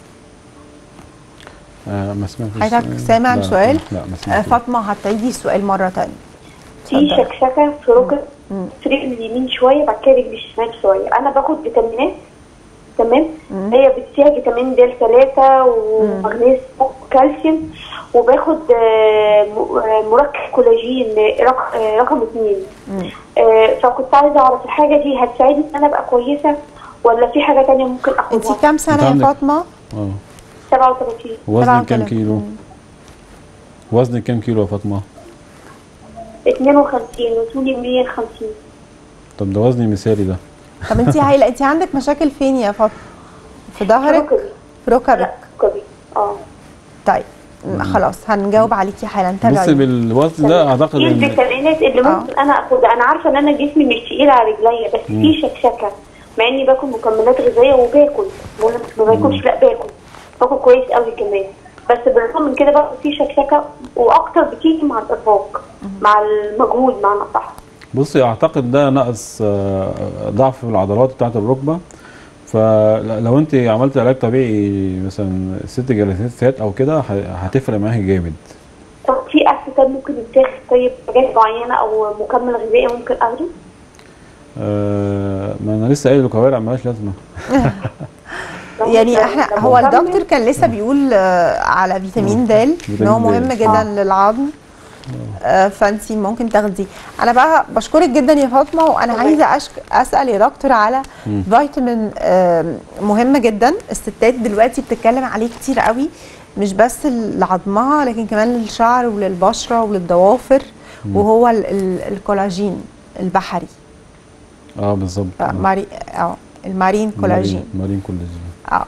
S2: آه ما سمعتش
S1: حضرتك سامع
S2: لا،
S1: السؤال؟
S2: لا ما
S1: آه،
S2: سمعتش
S1: فاطمه هتعيدي السؤال مره تانية
S6: في
S1: اتفضلي.
S6: شكشكة في ركب في رجل اليمين شوية بعد كده رجل الشمال شوية أنا باخد فيتامينات تمام هي فيها فيتامين د 3 ومغنيسيوم وكالسيوم وباخد آه، م- آه، مركب كولاجين رق- آه، رقم اثنين آه، فكنت عايزة أعرف الحاجة دي هتساعدني إن أنا أبقى كويسة ولا في حاجة تانية ممكن
S1: انت
S6: أخدها؟
S1: كام سنه يا
S2: عندك-
S1: فاطمه
S2: اه
S6: 37
S2: وزنك كام
S1: 37.
S2: كيلو؟ وزنك كام كيلو يا فاطمه؟
S6: 52 وطولي 150
S2: طب ده وزني مثالي ده
S1: طب انت هايله انت عندك مشاكل فين يا فاطمه في ظهرك
S6: ركبي
S1: في ركبك
S6: لا ركبي اه
S1: طيب م- خلاص هنجاوب عليكي حالا
S2: بص
S1: تابعي
S2: بالوزن ده اعتقد
S6: ايه
S2: ان
S6: الفيتامينات اللي
S1: آه.
S6: ممكن انا اخدها انا عارفه ان انا جسمي مش تقيل على رجليا بس في شكشكه مع اني باكل مكملات غذائيه وباكل بقول لك ما باكلش لا باكل باكل كويس قوي كمان بس بالرغم من كده باكل في شكشكه واكتر بتيجي مع الارهاق مع المجهود معنى صح
S2: بصي اعتقد ده نقص آه، ضعف في العضلات بتاعت الركبه فلو انت عملت علاج طبيعي مثلا ست جلسات او كده ه- هتفرق معاكي جامد
S6: طب في اسيتات ممكن يتاخد طيب حاجات معينه او مكمل غذائي ممكن اخده
S2: آه، ما انا لسه قايل الكوارع مالهاش لازمه
S6: لو
S1: يعني
S6: ممكن-
S1: احنا
S6: لو
S1: هو
S6: مكمل-
S1: الدكتور كان لسه بيقول آه، على فيتامين د ان هو
S2: فيتامين د.
S1: مهم جدا للعظم آه، فانتي ممكن تاخدي انا بقى بشكرك جدا يا فاطمه وانا عايزه أشك... اسال يا دكتور على فيتامين آم، مهم جدا الستات دلوقتي بتتكلم عليه كتير قوي مش بس لعظمها لكن كمان للشعر وللبشره وللضوافر وهو ال... ال... الكولاجين البحري
S2: اه بالظبط
S1: آه، ماري اه المارين كولاجين
S2: مارين كولاجين
S1: اه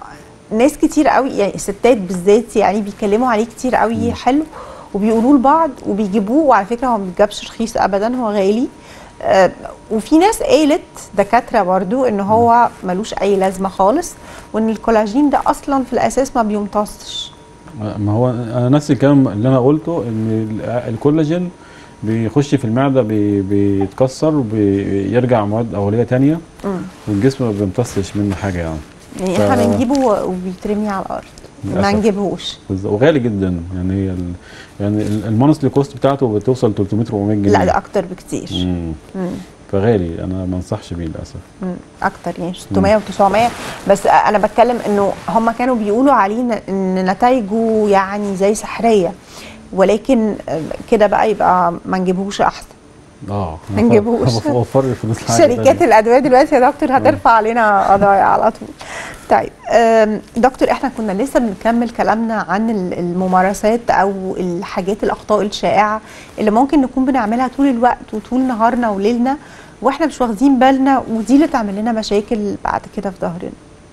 S1: ناس كتير قوي يعني الستات بالذات يعني بيتكلموا عليه كتير قوي حلو وبيقولوه لبعض وبيجيبوه وعلى فكره هو ما بيتجابش رخيص ابدا هو غالي آه، وفي ناس قالت دكاتره برضو ان هو ملوش اي لازمه خالص وان الكولاجين ده اصلا في الاساس ما بيمتصش
S2: ما هو انا نفس الكلام اللي انا قلته ان ال- الكولاجين بيخش في المعده بي- بيتكسر وبيرجع مواد اوليه تانية والجسم ما بيمتصش منه حاجه يعني
S1: يعني
S2: ف-
S1: احنا بنجيبه وبيترمي على الارض ما
S2: للأسف.
S1: نجيبهوش
S2: بز- وغالي جدا يعني هي ال... يعني ال- المونثلي كوست بتاعته بتوصل 300 400 جنيه
S1: لا ده اكتر بكتير
S2: مم. فغالي انا ما انصحش بيه للاسف
S1: مم، اكتر يعني 600 و900 بس انا بتكلم انه هم كانوا بيقولوا عليه ن- ان نتائجه يعني زي سحريه ولكن آه، كده بقى يبقى ما نجيبهوش احسن
S2: اه
S1: ما نجيبوش.
S2: وفر الفلوس لحاجة
S1: شركات
S2: تانية.
S1: الادويه دلوقتي يا دكتور هترفع علينا قضايا على طول طيب آم، دكتور احنا كنا لسه بنكمل كلامنا عن ال- الممارسات او الحاجات الاخطاء الشائعه اللي ممكن نكون بنعملها طول الوقت وطول نهارنا وليلنا واحنا مش واخدين بالنا ودي اللي تعمل لنا مشاكل بعد كده في ظهرنا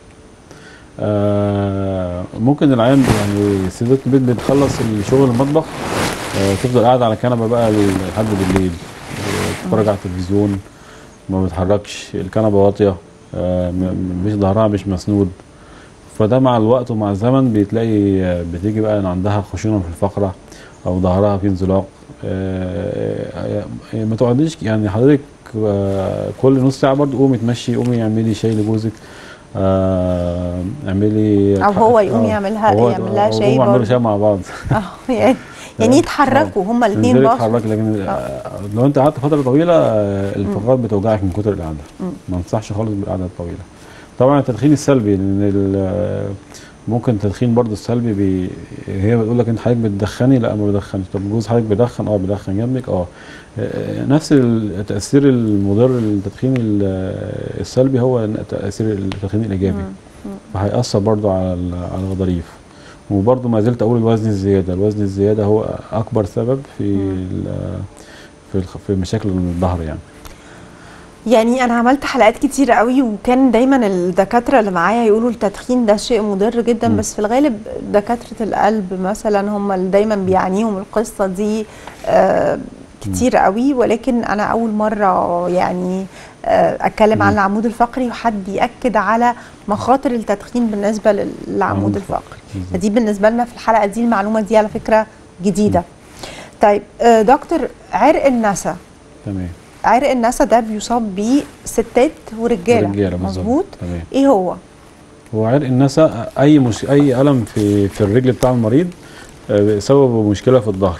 S2: آه ممكن العيان يعني سيدات البيت بتخلص الشغل المطبخ آه تفضل قاعده على كنبه بقى لحد بالليل آه، تتفرج على التلفزيون ما بتحركش الكنبه واطيه آه م- م- مش ظهرها مش مسنود فده مع الوقت ومع الزمن بتلاقي آه، بتيجي بقى ان عندها خشونه في الفقره او ظهرها فيه انزلاق آه، آه، ما تقعديش يعني حضرتك آه، كل نص ساعه برضه قومي تمشي قومي اعملي شاي لجوزك آه، اعملي
S1: أو هو يقوم
S2: آه،
S1: يعملها-
S2: هو-
S1: يعمل لها
S2: أو
S1: شاي
S2: قوموا اعملوا
S1: برضه.
S2: شاي مع بعض
S1: اه يعني يعني يتحركوا هما الاثنين
S2: انزلي
S1: باصوا
S2: اتحركي لكن آه، لو انت قعدت فتره طويله آه، الفقرات بتوجعك من كتر القعده ما انصحش خالص بالقعده الطويله طبعا التدخين السلبي لان ال- آه، ممكن التدخين برضو السلبي بي هي بتقول لك انت حضرتك بتدخني لا ما بدخنش طب جوز حضرتك بيدخن اه بيدخن جنبك اه آه، نفس التاثير المضر للتدخين ال- آه، السلبي هو تاثير التدخين الايجابي فهيأثر برضو على ال- على الغضاريف وبرضو ما زلت اقول الوزن الزياده الوزن الزياده هو اكبر سبب في ال- في الخ- في مشاكل الظهر يعني
S1: يعني انا عملت حلقات كتير قوي وكان دايما الدكاتره اللي معايا يقولوا التدخين ده شيء مضر جدا
S2: مم.
S1: بس في الغالب دكاتره القلب مثلا هم اللي دايما بيعنيهم القصه دي آه كتير قوي ولكن انا اول مره يعني آه اتكلم عن العمود الفقري وحد ياكد على مخاطر التدخين بالنسبه لل- للعمود
S2: العمود
S1: الفقري
S2: بالظبط.
S1: فدي بالنسبه لنا في الحلقه دي المعلومه دي على فكره جديده طيب آه دكتور عرق النسا
S2: تمام
S1: عرق النسا ده بيصاب بيه ستات ورجاله
S2: رجاله بالظبط
S1: مظبوط
S2: تمام
S1: ايه هو
S2: هو عرق النسا اي مش اي الم في في الرجل بتاع المريض آه، سببه مشكله في الظهر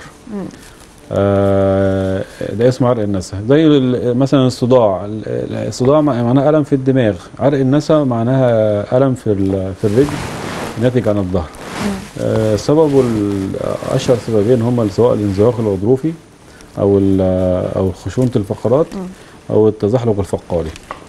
S2: آه، ده اسمه عرق النسا زي ال- مثلا الصداع ال- ال- الصداع مع- معناها الم في الدماغ عرق النسا معناها الم في ال- في الرجل ناتج عن الظهر آه، سببه ال- اشهر سببين هما سواء الانزلاق الغضروفي او ال- او خشونه الفقرات او التزحلق الفقاري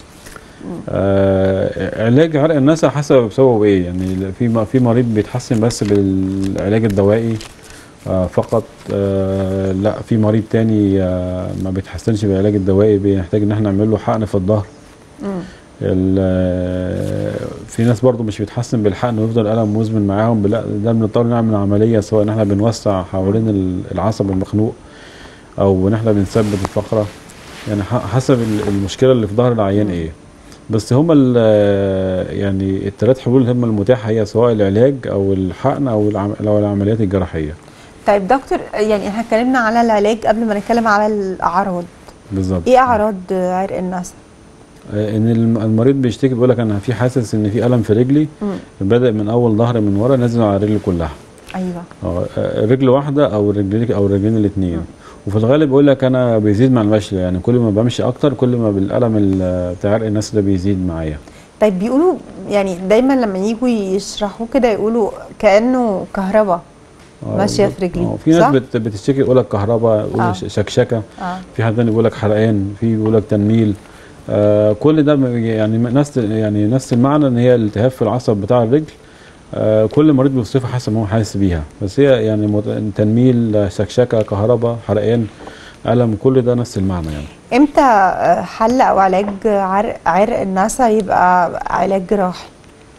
S2: آه علاج عرق النسا حسب سببه ايه يعني في م- في مريض بيتحسن بس بالعلاج الدوائي آه فقط آه لا في مريض تاني آه ما بيتحسنش بالعلاج الدوائي بنحتاج ان احنا نعمل له حقن في الظهر ال- آه، في ناس برضو مش بيتحسن بالحقن ويفضل الم مزمن معاهم لا ده بنضطر نعمل عمليه سواء ان احنا بنوسع حوالين ال- العصب المخنوق او ان احنا بنثبت الفقره يعني ح- حسب ال- المشكله اللي في ظهر العيان ايه بس هما ال- يعني الثلاث حلول اللي هم المتاحه هي سواء العلاج او الحقن او العم- او العمليات الجراحيه
S1: طيب دكتور يعني احنا اتكلمنا على العلاج قبل ما نتكلم على الاعراض
S2: بالظبط
S1: ايه اعراض عرق النسا
S2: آه، ان الم- المريض بيشتكي بيقول لك انا في حاسس ان في الم في رجلي بدا من اول ظهر من ورا نازل على رجلي كلها
S1: ايوه
S2: اه آه، رجل واحده او رجلين او رجلين الاثنين وفي الغالب بيقول لك انا بيزيد مع المشي يعني كل ما بمشي اكتر كل ما بالالم ال- بتاع عرق الناس ده بيزيد معايا
S1: طيب بيقولوا يعني دايما لما يجوا يشرحوه كده يقولوا كانه كهرباء
S2: آه،
S1: ماشية
S2: بالظبط.
S1: في رجلي،
S2: آه، في ناس
S1: صح؟
S2: بت- بتشتكي يقول لك كهرباء يقول
S1: آه.
S2: ش- شكشكه
S1: اه
S2: في حد تاني بيقول لك حرقان في بيقول لك تنميل آه كل ده م- يعني م- نفس يعني نفس المعنى ان هي التهاب في العصب بتاع الرجل آه كل مريض بيوصفها حسب ما هو حاسس بيها بس هي يعني مت- تنميل آه، شكشكه كهرباء حرقان الم كل ده نفس المعنى يعني
S1: امتى آه، حل او علاج عرق عرق النسا يبقى علاج جراحي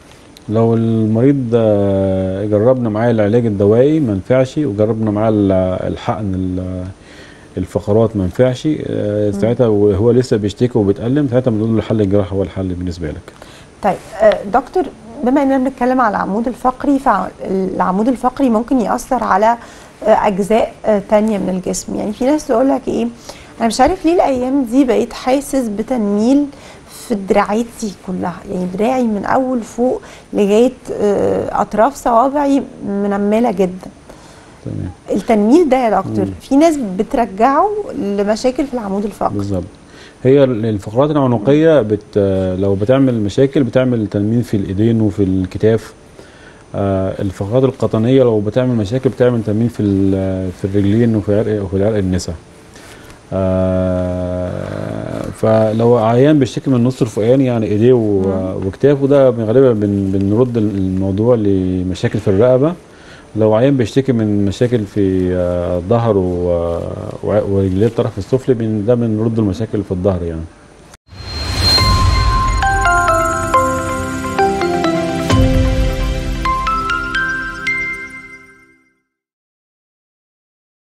S2: لو المريض آه، جربنا معاه العلاج الدوائي ما نفعش وجربنا معاه ال- الحقن ال- الفقرات ما نفعش آه، ساعتها وهو لسه بيشتكي وبيتألم ساعتها بنقول له الحل الجراحي هو الحل بالنسبه لك
S1: طيب آه، دكتور بما اننا بنتكلم على العمود الفقري فالعمود الفقري ممكن يأثر على آه، اجزاء آه، تانية من الجسم يعني في ناس تقول لك ايه انا مش عارف ليه الايام دي بقيت حاسس بتنميل في دراعيتي كلها يعني دراعي من اول فوق لغايه آه، اطراف صوابعي منمله جدا
S2: تمام
S1: التنميل ده يا دكتور في ناس بترجعه لمشاكل في العمود الفقري
S2: بالظبط هي ال- الفقرات العنقيه بت لو بتعمل مشاكل بتعمل تنميل في الايدين وفي الكتاف آه، الفقرات القطنيه لو بتعمل مشاكل بتعمل تنميل في ال- في الرجلين وفي عرق وفي العرق النسا آه، فلو عيان بيشتكي من النص الفوقاني يعني ايديه و- وكتافه ده غالبا بن- بنرد الموضوع لمشاكل في الرقبه لو عيان بيشتكي من مشاكل في آه، ظهره و- وع- ورجليه الطرف السفلي بن- ده بنرد المشاكل في الظهر يعني